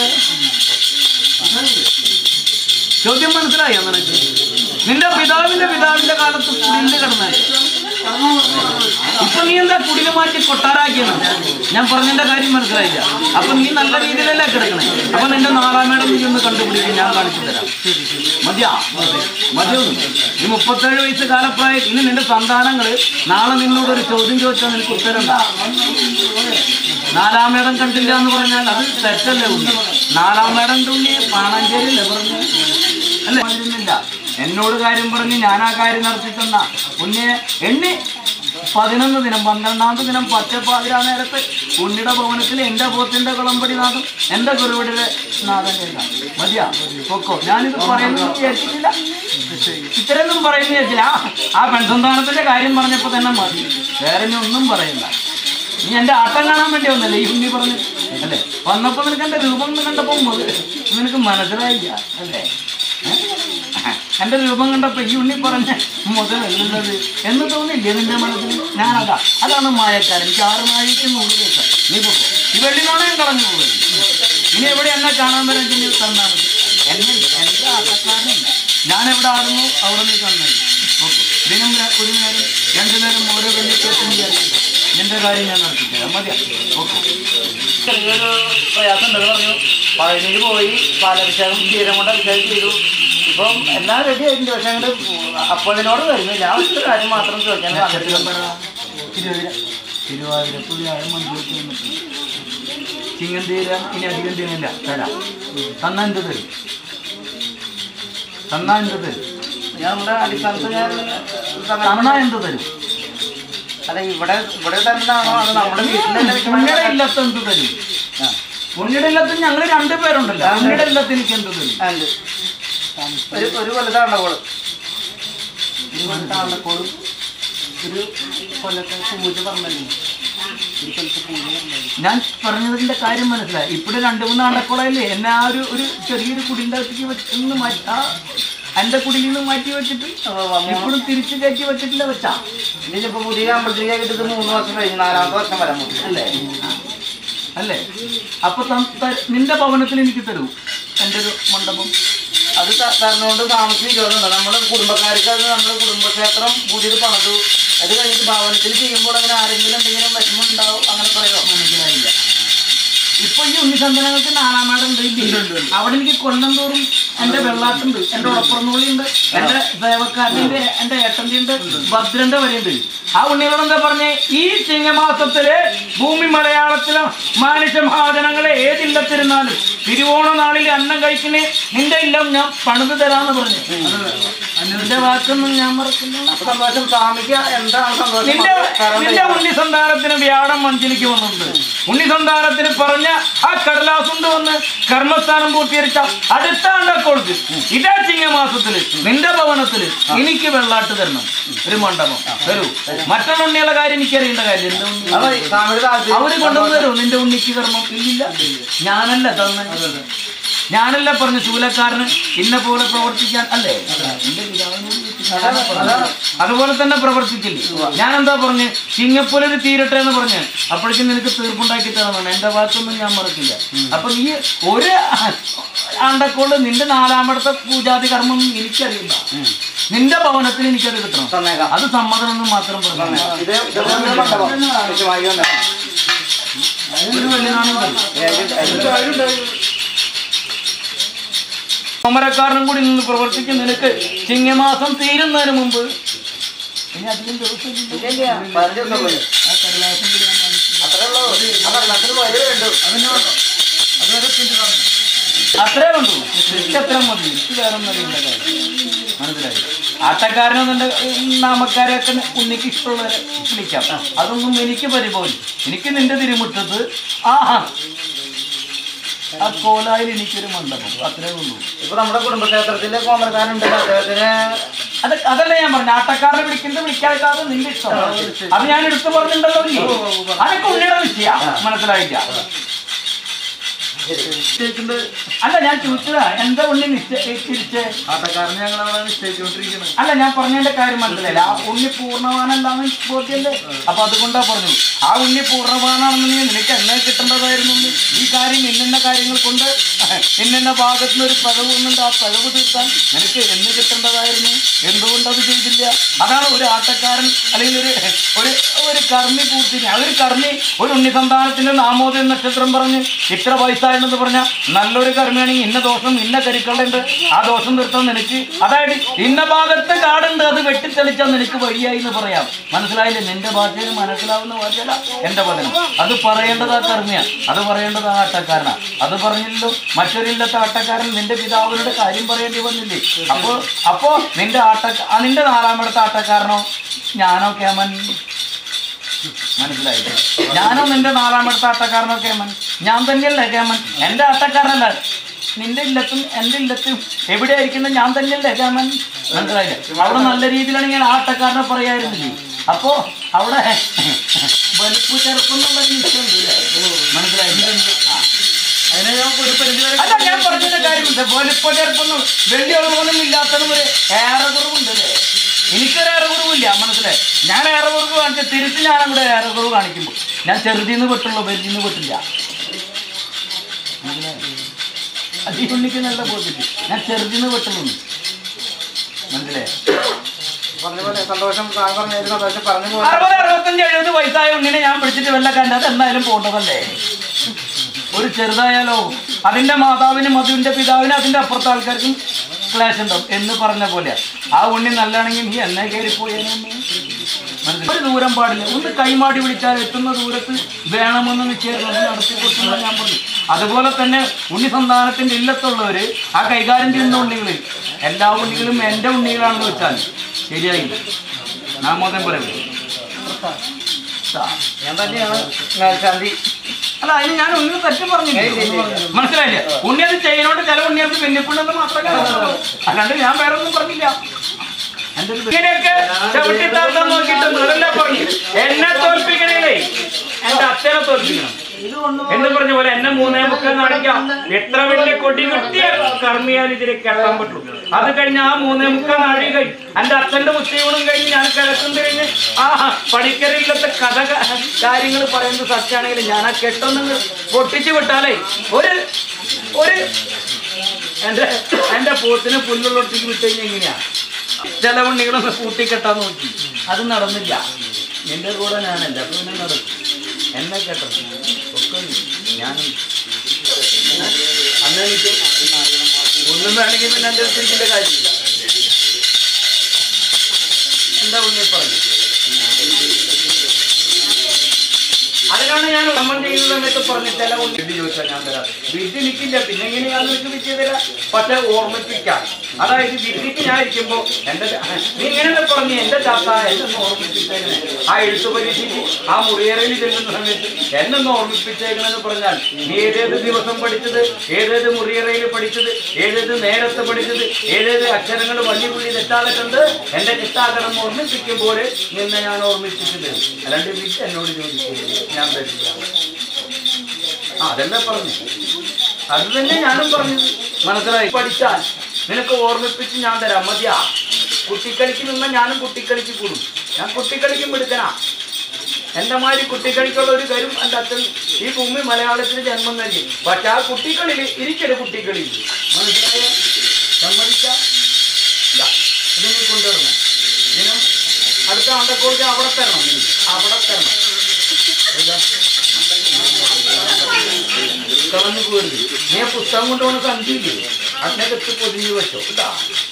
ചോദ്യം മനസ്സിലായോ നിനക്ക് നിന്റെ പിതാവിന്റെ പിതാവിന്റെ കാലത്ത് കുടില് കിടന്നേ ഇപ്പൊ നീ എന്താ കുടില് മാറ്റി കൊട്ടാരാക്കിയത് ഞാൻ പറഞ്ഞതിന്റെ കാര്യം മനസ്സിലായില്ല അപ്പൊ നീ നല്ല രീതിയിലല്ലേ കിടക്കണേ അപ്പൊ നിന്റെ നാലാമേടം നീ ഒന്ന് കണ്ടുപിടിക്കും ഞാൻ കാണിച്ചു തരാം മതിയാ മതിയൊന്നും ഈ മുപ്പത്തേഴ് വയസ്സ് കാലപ്രായം ഇനി നിന്റെ സന്താനങ്ങള് നാളെ നിന്നോട് ഒരു ചോദ്യം ചോദിച്ചാൽ നിനക്ക് ഉത്തരം ഉണ്ടാ നാലാം മേടം കണ്ടില്ല എന്ന് പറഞ്ഞാൽ അത് തെറ്റല്ലേ ഉണ്ണി നാലാം മേടം ഉണ്ണി പാണാഞ്ചേരിയല്ലേ പറഞ്ഞു അല്ലേ പറഞ്ഞിരുന്നില്ല എന്നോട് കാര്യം പറഞ്ഞ് ഞാൻ ആ കാര്യം നടത്തി തന്ന ഉണ്ണിയെ എണ്ണി പതിനൊന്ന് ദിനം പന്ത്രണ്ടാമത്തെ ദിനം പച്ചപ്പാതിരാ നേരത്ത് ഉണ്ണിയുടെ ഭവനത്തിൽ എൻ്റെ പോത്തിന്റെ കുളമ്പടി നാഥം എൻ്റെ കുറുവടിയുടെ നാഥൻ കേൾക്കാം മതിയാ പൊക്കോ ഞാനിത് പറയുന്നത് വിചാരിച്ചിട്ടില്ല ഇത്രയൊന്നും പറയുന്ന വിചാരിച്ചില്ല ആ, ആ പെൺസന്താനത്തിന്റെ കാര്യം പറഞ്ഞപ്പോ തന്നെ മതി വേറെ ഇനി ഒന്നും പറയണ്ട നീ എന്റെ ആട്ടം കാണാൻ വേണ്ടി വന്നല്ലേ ഈ ഉണ്ണി പറഞ്ഞു അല്ലേ വന്നപ്പോ നിനക്ക് എന്റെ രൂപം ഒന്ന് കണ്ടപ്പോ മുതൽ നിനക്ക് മനസ്സിലായില്ല അല്ലേ ഏ? എന്റെ രൂപം കണ്ടപ്പോ ഈ ഉണ്ണി പറഞ്ഞ മുതലുള്ളത് എന്ന് തോന്നില്ലേ നിന്റെ മനസ്സിൽ ഞാനതാ അതാണ് മായക്കാരൻ എനിക്ക് ആറ് മായയ്ക്ക് നൂറ് കേൾക്കാം നീ പൊക്കോ ഈ വെള്ളി നാണയം കളഞ്ഞു പോകും ഇനി എവിടെ എന്നെ കാണാൻ വരാൻ ചെന്ന് തന്നാ മതി എന്നെ എന്റെ ആട്ടക്കാരനല്ല ഞാൻ എവിടെ ആടുന്നു അവിടെ നീ കണ്ണു ഓക്കെ ദിനം ര- ഒരു നേരം രണ്ടു നേരം ഓരോ വെള്ളിക്കേസും വിചാരിക്കും നിന്റെ കാര്യം ഞാൻ നടത്തിത്തരാം മതിയാ ഓക്കെ ചെറിയൊരു പ്രയാസം ഉണ്ടെന്ന് പറഞ്ഞു പഴനിയിൽ പോയി പാലഭിഷേകം ജീരം കൊണ്ട് അഭിഷേകം ചെയ്തു ഇപ്പം എല്ലാം റെഡി ആയിട്ടുണ്ട് പക്ഷെ അങ്ങോട്ട് അപ്പോഴിനോട് വരുന്നില്ല ആ ഒരു കാര്യം മാത്രം ചോദിക്കാൻ വന്നിട്ടില്ല തിരുവാതിര തിരുവാതിരപ്പുഴ മന്ത്രിക്ക് വന്നിട്ടുണ്ട് ചിങ്ങം തീരാൻ ഇനി അധികം തീരില്ല തരാം തന്നാ എന്ത് തരും തന്നാ എന്ത് തരും ഞാൻ നമ്മുടെ അടിസ്ഥാനത്ത് ഞാൻ തന്നാ എന്ത് തരും അല്ല ഇവിടെ ഇവിടെ തന്നെയാണോ അത് നമ്മുടെ വീട്ടിൽ തന്നെ ഉണ്ണിയുടെ വെക്കണോ? ഇല്ലത്ത് എന്ത് തരും ആ. ഉണ്ണിയുടെ ഇല്ലത്ത് ഞങ്ങൾ രണ്ടുപേരുണ്ടല്ലോ ഉണ്ണിയുടെ ഇല്ലത്ത് എനിക്ക് എന്ത് തരും ആ, ഉണ്ട്. ഒരു ഒരു കൊല്ലത്താണ് കോള് ഒരു കൊല്ലത്തെ ആണ്ടക്കോളും ഒരു കൊല്ലത്തെ പൂജ പറഞ്ഞല്ലോ ഒരു കൊല്ലത്തെ പൂജ പറഞ്ഞല്ലോ ഞാൻ പറഞ്ഞതിന്റെ കാര്യം മനസ്സിലായി ഇപ്പോഴും രണ്ട് മൂന്ന് ആണ്ടക്കോളയില്ലേ എന്നെ ആ ഒരു ഒരു ചെറിയൊരു കുടിൻ്റെ അകത്തേക്ക് വെച്ച് ഒന്ന് മാറ്റി ആ എന്റെ കുടിയിൽ നിന്ന് മാറ്റി വെച്ചിട്ട് ഇപ്പോഴും തിരിച്ചു കയറ്റി വെച്ചിട്ടില്ല വെച്ചാ ഇതിലിപ്പോ പുതിയ അമ്പലത്തിലേക്ക് കിട്ടിയത് മൂന്ന് വർഷം കഴിഞ്ഞ് നാലാമത്തെ വർഷം വരാൻ പോകും അല്ലേ അല്ലേ അപ്പൊ ത- ത- നിന്റെ ഭവനത്തിൽ എനിക്ക് തരൂ എൻ്റെ ഒരു മണ്ഡപം അത് ത- തരണോണ്ട് താമസിക്കുന്നുണ്ട് നമ്മുടെ കുടുംബക്കാർക്ക് അത് നമ്മുടെ കുടുംബക്ഷേത്രം പുതിയത് പണിതു അത് കഴിഞ്ഞിട്ട് ഭവനത്തിൽ ചെയ്യുമ്പോൾ അങ്ങനെ ആരെങ്കിലും എന്തെങ്കിലും വിഷമം ഉണ്ടാവും അങ്ങനെ പറയുമോ മനസ്സിലായില്ല ഇപ്പൊ ഈ ഉണ്ണിസന്തനങ്ങൾക്ക് നാലാമേടം ഉണ്ട് ഇല്ലേ? അവിടെ എനിക്ക് കൊല്ലം തോറും എന്റെ വെള്ളാട്ടുണ്ട് എന്റെ ഉടപ്പുറന്നുള്ളി ഉണ്ട് എന്റെ ദേവക്കാരന്റെ എന്റെ ഏട്ടന്റെ ഉണ്ട് ഭദ്രന്റെ വരെയുണ്ട് ആ ഉണ്ണികളോട് എന്താ പറഞ്ഞേ ഈ ചിങ്ങമാസത്തില് ഭൂമി മലയാളത്തിലെ മാനുഷമഹാജനങ്ങളെ ഏതില്ലത്തിരുന്നാലും തിരുവോണ നാളിൽ അന്നം കഴിക്കുന്നേ നിന്റെ ഇല്ലം ഞാൻ പണിത് തരാന്ന് പറഞ്ഞു നിന്റെ വാക്കൊന്നും ഞാൻ മറക്കില്ല അപ്പൊ സന്തോഷം സ്വാമിക്ക് എന്താണ് സന്തോഷം നിന്റെ തരാൻ നിന്റെ തയ്യാറാണ്. ഉണ്ണി സന്താനത്തിന് വ്യാഴം മഞ്ചിലേക്ക് വന്നിട്ടുണ്ട് ഉണ്ണി സന്താനത്തിന് പറഞ്ഞ ആ കടലാസുണ്ട് വന്ന് കർമ്മസ്ഥാനം പൂർത്തീകരിച്ച അടുത്ത ആണ്ടക്കോൾക്ക് ഇതേ ചിങ്ങമാസത്തില് നിന്റെ ഭവനത്തില് എനിക്ക് വെള്ളാട്ട് തരണം ഒരു മണ്ഡപം തരൂ മറ്റുള്ള ഉണ്ണിയുടെ കാര്യം എനിക്കറിയേണ്ട കാര്യം എന്റെ ഉണ്ണി അതെ സ്വാമിയുടെ താല്പര്യം അവര് കൊണ്ടുവന്ന് തരൂ നിന്റെ ഉണ്ണിക്ക് കർമ്മം ഇല്ലില്ല ഞാനല്ല തന്നെ ഞാനല്ല പറഞ്ഞു ശൂലക്കാരന് ഇന്ന പോലെ പ്രവർത്തിക്കാൻ അല്ലേ എന്റെ പിതാവിനോട് ചോദിച്ചു. അതുപോലെ തന്നെ പ്രവർത്തിച്ചില്ലേ ഞാൻ എന്താ പറഞ്ഞു ചിങ്ങപ്പുലര് തീരട്ടെ എന്ന് പറഞ്ഞ് അപ്പോഴേക്കും നിനക്ക് തീർപ്പുണ്ടാക്കി തരണം എന്റെ വാക്കൊന്നും ഞാൻ മറക്കില്ല അപ്പൊ നീ ഒരു ആണ്ടക്കോള് നിന്റെ നാലാമടത്തെ പൂജാതി കർമ്മം എനിക്കറിയില്ല നിന്റെ ഭവനത്തിന് എനിക്കത് കിട്ടണം തന്നേക്കാം അത് സമ്മതം എന്ന് മാത്രം പറഞ്ഞു ഇത് ഇതുപോലെ മണ്ഡപം വിഷമായി വന്നേ ഒരു വലിയ നാണയം തരും. സമരക്കാരനും കൂടി നിന്ന് പ്രവർത്തിച്ച് നിനക്ക് ചിങ്ങമാസം തീരുന്നതിന് മുമ്പ് ഇനി അധികം ദിവസം ഇല്ല പതിനഞ്ച് ദിവസം ഉള്ളൂ. ആ കടലാസം കൂടി ഞാൻ വാങ്ങിച്ചു. അത്രേ ഉള്ളൂ ആ കടലാസിന് വരി വേണ്ടു അത്രേ വേണ്ടു എനിക്ക് അത്ര മതി എനിക്ക് വേറെ ഒന്നും അറിയേണ്ട കാര്യം മനസ്സിലായി ആട്ടക്കാരനെന്നെ നാമക്കാരെയൊക്കെ ഉണ്ണിക്ക് ഇഷ്ടമുള്ളവരെ വിളിക്കാം അതൊന്നും എനിക്ക് പരിപോലും എനിക്ക് നിന്റെ തിരുമുറ്റത്ത് ആഹാ ആ കോലായിൽ എനിക്കൊരു മണ്ഡപം അത്രേ ഉള്ളൂ ഇപ്പൊ നമ്മുടെ കുടുംബക്ഷേത്രത്തിലെ കോമരക്കാരുണ്ട് അദ്ദേഹത്തിന് അത് അതല്ല ഞാൻ പറഞ്ഞു ആട്ടക്കാരനെ വിളിക്കുന്നത് വിളിക്കാതെ നിന്റെ ഇഷ്ടം അത് ഞാൻ എടുത്തു പറഞ്ഞിട്ടുണ്ടല്ലോ ഇല്ലേ? അതൊക്കെ ഉണ്ണിയുടെ വിഷയ മനസ്സിലായില്ല നിശ്ചയിച്ചിട്ടുണ്ട് അല്ല ഞാൻ ചോദിച്ചതാ എന്താ ഉണ്ണി നിശ്ചയിച്ചിരിച്ചേ ആട്ടക്കാരനെ ഞങ്ങൾ അവിടെ നിശ്ചയിച്ചുകൊണ്ടിരിക്കുന്നത് അല്ല ഞാൻ പറഞ്ഞതിന്റെ കാര്യം മനസ്സിലായില്ല ആ ഉണ്ണി പൂർണ്ണവാനല്ലാന്ന് ബോധ്യല്ലേ അപ്പൊ അതുകൊണ്ടാ പറഞ്ഞു ആ ഉണ്ണി പൂർണ്ണവാനാണെന്നുണ്ടെങ്കിൽ നിനക്ക് എന്നെ കിട്ടേണ്ടതായിരുന്നു എന്ന്. ഈ കാര്യം ഇന്ന കാര്യങ്ങൾ കൊണ്ട് ഇന്ന ഭാഗത്ത് നിന്ന് ഒരു പിഴവ് വന്നിട്ട് ആ പിഴവ് തീർക്കാൻ നിനക്ക് എന്ന് കിട്ടേണ്ടതായിരുന്നു എന്തുകൊണ്ട് അത് ചെയ്തില്ല അതാണ് ഒരു ആട്ടക്കാരൻ അല്ലെങ്കിൽ ഒരു ഒരു ഒരു കർമ്മി പൂർത്തി ഒരു കർമ്മി ഒരു ഉണ്ണി സന്താനത്തിന്റെ നാമോദയ നക്ഷത്രം പറഞ്ഞ് ഇത്ര വയസ്സായെന്ന് പറഞ്ഞാൽ നല്ലൊരു കർമ്മിയാണെങ്കിൽ ഇന്ന ദോഷം ഇന്ന കരുക്കളുണ്ട് ആ ദോഷം തീർത്താൻ നിനക്ക് അതായത് ഇന്ന ഭാഗത്ത് കാടുണ്ട് അത് വെട്ടിത്തെളിച്ചാൽ നിനക്ക് വഴിയായി എന്ന് പറയാം മനസ്സിലായില്ലേ നിന്റെ ഭാഷയിൽ മനസ്സിലാവുന്ന ഭാഷയല്ല എന്റെ പദനം അത് പറയേണ്ടത് ആ കർമ്മിയാ അത് പറയേണ്ടത് ആ ആട്ടക്കാരനാ അത് പറഞ്ഞില്ലല്ലോ മറ്റൊരില്ലത്തെ ആട്ടക്കാരൻ നിന്റെ പിതാവിനോട് കാര്യം പറയേണ്ടി വന്നില്ലേ അപ്പോ അപ്പോ നിന്റെ ആട്ട ആ നിന്റെ നാലാമിടത്തെ ആട്ടക്കാരനോ ഞാനോ കേമൻ മനസ്സിലായില്ലേ ഞാനോ നിന്റെ നാലാമത്തെ ആട്ടക്കാരനോ കേമൻ ഞാൻ തന്നെയല്ലേ കേമൻ എന്റെ ആട്ടക്കാരനല്ല നിന്റെ ഇല്ലത്തും എന്റെ ഇല്ലത്തും എവിടെയായിരിക്കുന്നത് ഞാൻ തന്നെയല്ലേ കേമൻ മനസ്സിലായില്ലേ അവിടെ നല്ല രീതിയിലാണ് ഞാൻ ആട്ടക്കാരനെ പറയായിരുന്നില്ലേ അപ്പോ അവിടെ വലുപ്പ് ചെറുപ്പെന്നുള്ള നിശ്ചയുണ്ട് ഇല്ലേ? മനസ്സിലായില്ലേ ആ. അതിനെ ഞാൻ ഒരു പരിധി വരെ അല്ല ഞാൻ പറഞ്ഞതിന്റെ കാര്യമുണ്ട് വലിപ്പ ചെറുപ്പൊന്നും വലിയ അളവൊന്നും ഇല്ലാത്തതും ഒരു ഏറെ കുറവുണ്ട് അല്ലേ എനിക്കൊരു ഏറെ കുറവില്ല മനസ്സിലായി ഞാൻ ഏറെ കുറവ് കാണിച്ച തിരിച്ച് ഞാൻ അങ്ങോട്ട് ഏറെ കുറവ് കാണിക്കുമ്പോൾ ഞാൻ ചെറുതിന്ന് വിട്ടുള്ളൂ വലുതിന്ന് വിട്ടില്ല മനസ്സിലായോ? അത് ഈ ഉണ്ണിക്ക് നല്ല ബോധിച്ചു ഞാൻ ചെറുതിന്ന് വിട്ടുള്ളൂ മനസ്സിലായോ പറഞ്ഞ പോലെ സന്തോഷം താൻ പറഞ്ഞ ഒരു സന്തോഷം പറഞ്ഞ പോലെ അറുപത് അറുപത്തഞ്ച് എഴുപത് വയസ്സായ ഉണ്ണിനെ ഞാൻ പിടിച്ചിട്ട് വല്ല കണ്ടത് എന്നായാലും പോകേണ്ടതല്ലേ ഒരു ചെറുതായാലോ അതിന്റെ മാതാവിനും അതിന്റെ പിതാവിനും അതിന്റെ അപ്പുറത്തെ ആൾക്കാർക്കും ക്ലാഷ് ഉണ്ടാവും എന്ന് പറഞ്ഞ പോലെ ആ ഉണ്ണി നല്ലാണെങ്കിൽ നീ എന്നെ കയറിപ്പോയേനെ ഒരു ദൂരം പാടില്ല ഒന്ന് കൈമാടി വിളിച്ചാൽ എത്തുന്ന ദൂരത്ത് വേണമെന്ന് നിശ്ചയം നടത്തി കൊടുക്കുന്ന ഞാൻ പറഞ്ഞു അതുപോലെ തന്നെ ഉണ്ണി സന്താനത്തിന്റെ ഇല്ലത്തുള്ളവര് ആ കൈകാര്യം ചെയ്യുന്ന ഉണ്ണികളിൽ എല്ലാ ഉണ്ണികളും എന്റെ ഉണ്ണികളാണെന്ന് വെച്ചാൽ ശരിയായില്ല നാമോദം പറയുന്നത് ഞാൻ തന്നെയാണ് മേൽശാന്തി അല്ല അതിന് ഞാൻ ഉണ്ണി തെറ്റ് പറഞ്ഞില്ല മനസ്സിലായില്ലേ ഉണ്ണി അത് ചെയ്യുന്നോണ്ട് ചില ഉണ്ണികൾക്ക് പിന്നിപ്പുണ്ടെന്ന് മാത്രമേ പറഞ്ഞുള്ളൂ. അല്ലാണ്ട് ഞാൻ വേറെ ഒന്നും പറഞ്ഞില്ല എന്റെ ഒരു ഇങ്ങനെയൊക്കെ ചവിട്ടിത്താർക്കാൻ നോക്കിയിട്ട് നല്ല പറഞ്ഞു എന്നെ തോൽപ്പിക്കണേ എന്റെ അച്ഛനെ തോൽപ്പിക്കണം എന്ന് പറഞ്ഞ പോലെ എന്നെ മൂന്നേ മുക്കാൽ നാടിക്കാം എത്ര വലിയ കൊടി കിട്ടിയ കർമ്മിയാൽ ഇതിനെ കെട്ടാൻ പറ്റുള്ളൂ അത് കഴിഞ്ഞ് ആ മൂന്നേ മുക്കാൽ നാടി കഴിഞ്ഞ് എന്റെ അച്ഛന്റെ ഉച്ചയൂണും കഴിഞ്ഞ് ഞാൻ കിഴക്കും തിരിഞ്ഞ് ആ പടിക്കറിയില്ലത്തെ കഥ കാര്യങ്ങൾ പറയുന്നത് സത്യമാണെങ്കിൽ ഞാൻ ആ കെട്ടൊന്ന് പൊട്ടിച്ചു വിട്ടാലേ ഒരു ഒരു എന്റെ എന്റെ പോത്തിന് പുല്ലുള്ളൊട്ടിക്ക് വിട്ട് കഴിഞ്ഞാൽ എങ്ങനെയാ ചില ഉണ്ണികളൊന്ന് കൂട്ടിക്കെട്ടാൻ നോക്കി അത് നടന്നില്ല നിന്റെ കൂടെ ഞാനല്ല അപ്പൊ പിന്നെ നടക്കും എന്നെ കേട്ടോ ഒക്കെ ഉണ്ട്. ഞാനും അന്ന് എനിക്ക് ഒന്നും വേണമെങ്കിൽ പിന്നെ എൻ്റെ അടുത്തിരിക്കേണ്ട കാര്യമില്ല എന്താ ഉണ്ണി പറഞ്ഞു അതിനാണ് ഞാൻ ഉടമ്പൻ ചെയ്യുന്ന സമയത്ത് പറഞ്ഞിട്ടല്ല വിദ്യ ചോദിച്ചാൽ ഞാൻ തരാം വിദ്യ എനിക്കില്ല പിന്നെ എങ്ങനെയാണ് നിനക്ക് വിദ്യ തരാം പക്ഷെ ഓർമ്മിപ്പിക്കാൻ അതായത് വിദ്യക്ക് ഞാൻ ഇരിക്കുമ്പോ എന്റെ നീ ഇങ്ങനെ പറഞ്ഞു എന്റെ ചാത്ത എന്നെ ഓർമ്മിപ്പിച്ചേക്കണേ ആ എഴുത്ത് പരീക്ഷയ്ക്ക് ആ മുറിയറയിൽ ചെല്ലുന്ന സമയത്ത് എന്നൊന്ന് ഓർമ്മിപ്പിച്ചേക്കണെന്ന് പറഞ്ഞാൽ നീ ഏതേത് ദിവസം പഠിച്ചത് ഏതേത് മുറിയറയിൽ പഠിച്ചത് ഏതേത് നേരത്തെ പഠിച്ചത് ഏതേത് അക്ഷരങ്ങൾ വള്ളി പുള്ളി തെറ്റാതെ കണ്ട് എന്റെ ചിത്താകണം ഓർമ്മിപ്പിക്കുമ്പോൾ നിന്നെ ഞാൻ ഓർമ്മിപ്പിച്ചത് അല്ലാണ്ട് വിദ്യ എന്നോട് ചോദിക്കുന്നത് ഞാൻ തരില്ല ആ അതല്ലേ പറഞ്ഞു അത് തന്നെ ഞാനും പറഞ്ഞത് മനസ്സിലായി പഠിച്ചാൽ നിനക്ക് ഓർമ്മിപ്പിച്ച് ഞാൻ തരാം മതിയാ കുട്ടിക്കളിക്ക് നിന്ന ഞാനും കുട്ടിക്കളിക്ക് കൂടും ഞാൻ കുട്ടിക്കളിക്കും എടുക്കണ എന്റെ മാതിരി കുട്ടിക്കളിക്കുള്ള ഒരു കാര്യം എൻ്റെ അച്ഛൻ ഈ ഭൂമി മലയാളത്തിന് ജന്മം നൽകി പക്ഷെ ആ കുട്ടിക്കളിയിൽ ഇരിക്കല് കുട്ടിക്കളി മനസ്സിലായ സമ്മതിച്ച ഇല്ല, ഇത് നീ കൊണ്ടുവരണം ഇതിനും അടുത്ത അണ്ടക്കോൾക്ക് അവിടെ തരണം നീ. അവിടെ തരണം ഇതാ. കളഞ്ഞു പോകരുത് നീ ആ പുസ്തകം കൊണ്ടുപോകുന്ന സഞ്ചിയില്ലേ അതിനകത്ത് പൊതിഞ്ഞു വെച്ചോ കേട്ടാ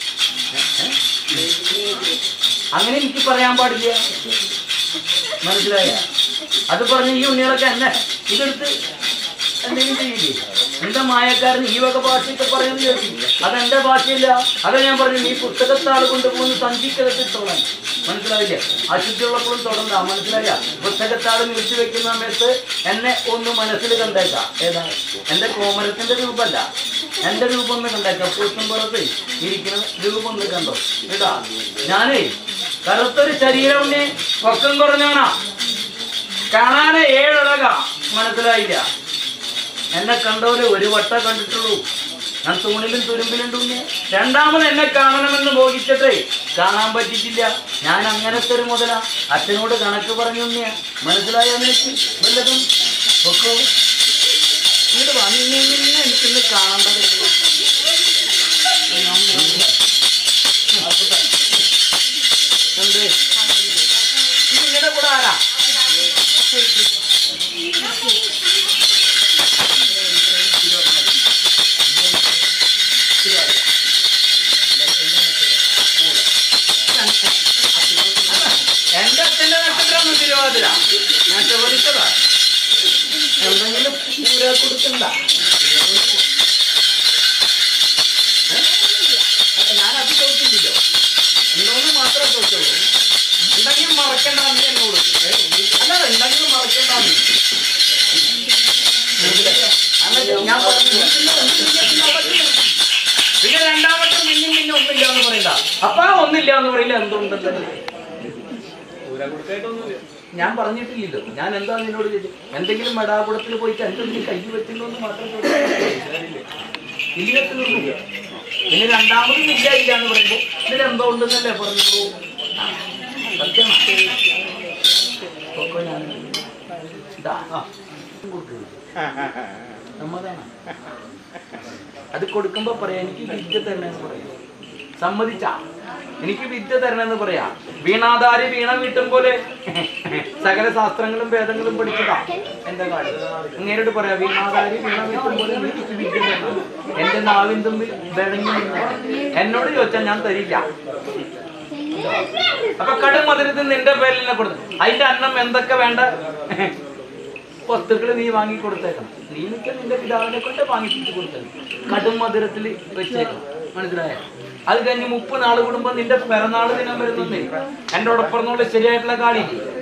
അങ്ങനെ എനിക്ക് പറയാൻ പാടില്ല മനസ്സിലായ അത് പറഞ്ഞ് ഈ ഉണ്ണികളൊക്കെ എന്നെ ഇതെടുത്ത് എന്തെങ്കിലും ചെയ്യില്ലേ എന്റെ മായക്കാരൻ ഈ വക ഭാഷയൊക്കെ പറയുന്നത് കേൾക്കും അതെന്റെ ഭാഷയില്ല അത് ഞാൻ പറഞ്ഞു നീ പുസ്തകത്താൾ കൊണ്ടുപോകുന്ന സഞ്ചിക്കകത്ത് ഇട്ടോളാൻ മനസ്സിലായില്ല അശുദ്ധിയുള്ളപ്പോഴും തുടണ്ട മനസ്സിലായ പുസ്തകത്താൾ നിർത്തി വെക്കുന്ന സമയത്ത് എന്നെ ഒന്ന് മനസ്സിൽ കണ്ടേക്കാം ഏതാ എന്റെ കോമരത്തിന്റെ രൂപമല്ല എന്റെ രൂപം ഒന്ന് കണ്ടേക്കാം പൂത്തുംപുറത്ത് ഇരിക്കുന്ന രൂപം ഒന്ന് കണ്ടോ കേട്ടാ ഞാനേ കറുത്തൊരു ശരീരം ഉണ്ണി പൊക്കം കുറഞ്ഞവനാ കാണാനെ ഏഴഴക മനസ്സിലായില്ല എന്നെ കണ്ടവരെ ഒരു വട്ടം കണ്ടിട്ടുള്ളൂ ഞാൻ തൂണിലും തുരുമ്പിലും ഉണ്ണി രണ്ടാമത് എന്നെ കാണണമെന്ന് മോഹിച്ചിട്ടേ കാണാൻ പറ്റിയിട്ടില്ല ഞാൻ അങ്ങനത്തെ ഒരു മുതല അച്ഛനോട് കണക്ക് പറഞ്ഞു ഉണ്ണിയ മനസ്സിലായ നിനക്ക് വല്ലതും ഒക്കെ ഇങ്ങോട്ട് വന്നിങ്ങനെ എനിക്കൊന്ന് കാണേണ്ടത് എന്ത് ഇത് നിങ്ങളുടെ കൂടെ ആരാ എന്റെ അച്ഛന്റെ നക്ഷത്രം തിരുവാതിര ഞാൻ ചോദിച്ചതാ എന്തെങ്കിലും പൂര കൊടുക്കണ്ട ഏ? അല്ല, ഞാനത് ചോദിച്ചില്ലല്ലോ എന്നോട് മാത്രമേ ചോദിച്ചുള്ളൂ എന്തെങ്കിലും മറക്കണ്ട നീ എന്നോട് ഏ? അല്ല എന്തെങ്കിലും മറക്കണ്ട നീ അങ്ങനെ ഞാൻ പറഞ്ഞു പിന്നെ രണ്ടാമത്തെ മിന്നും പിന്നെ ഒന്നില്ല എന്ന് പറയണ്ട അപ്പൊ ആ ഒന്നില്ല എന്ന് പറയില്ല എന്തുകൊണ്ടല്ലോ ഞാൻ പറഞ്ഞിട്ടില്ലല്ലോ ഞാൻ എന്താ നിന്നോട് ചോദിച്ചത് എന്തെങ്കിലും മെടാകുളത്തിൽ പോയിട്ട് എന്തെങ്കിലും കൈ വെച്ചിട്ടുണ്ടോ എന്ന് മാത്രം ഇല്ലത്തിലൊന്നുമില്ല പിന്നെ രണ്ടാമതും ഇല്ല ഇല്ല എന്ന് പറയുമ്പോ ഇതിൽ എന്തോ ഉണ്ടെന്നല്ലേ പറഞ്ഞുള്ളൂ സത്യമാണ് ഒക്കെ ഞാൻ ഇതാ ആ. കൊടുക്ക്. സമ്മതാണ് അത് കൊടുക്കുമ്പോ പറയാ എനിക്ക് വിദ്യ തരണമെന്ന് പറയാം സമ്മതിച്ച എനിക്ക് വിദ്യ തരണമെന്ന് പറയാ വീണാധാരി വീണ വീട്ടും പോലെ സകല ശാസ്ത്രങ്ങളും വേദങ്ങളും പഠിച്ചതാ എന്റെ കാര്യം നേരിട്ട് പറയാ വീണാധാരി വീണ വീട്ടും പോലെ എനിക്ക് വിദ്യ തരണം എന്റെ നാവിൻ തുമ്പിൽ വേണമെങ്കിൽ എന്നോട് ചോദിച്ചാൽ ഞാൻ തരില്ല അപ്പൊ കടും മധുരത്തിൽ നിന്റെ പേരിൽ തന്നെ കൊടുത്തു അതിന്റെ അന്നം എന്തൊക്കെ വേണ്ട വസ്തുക്കൾ നീ വാങ്ങി കൊടുത്തേക്കണം നീ നിൽക്കാൻ നിന്റെ പിതാവിനെ കൊണ്ട് വാങ്ങിപ്പിച്ച് കൊടുത്തേക്കണം കടും മധുരത്തിൽ വെച്ചേക്കണം മനസ്സിലായോ അത് കഴിഞ്ഞ് മുപ്പത് നാള് കൂടുമ്പോ നിന്റെ പിറന്നാള് ദിനം വരുന്നേ എന്റെ ഉടപ്പറന്നുള്ള ശരിയായിട്ടുള്ള കാളി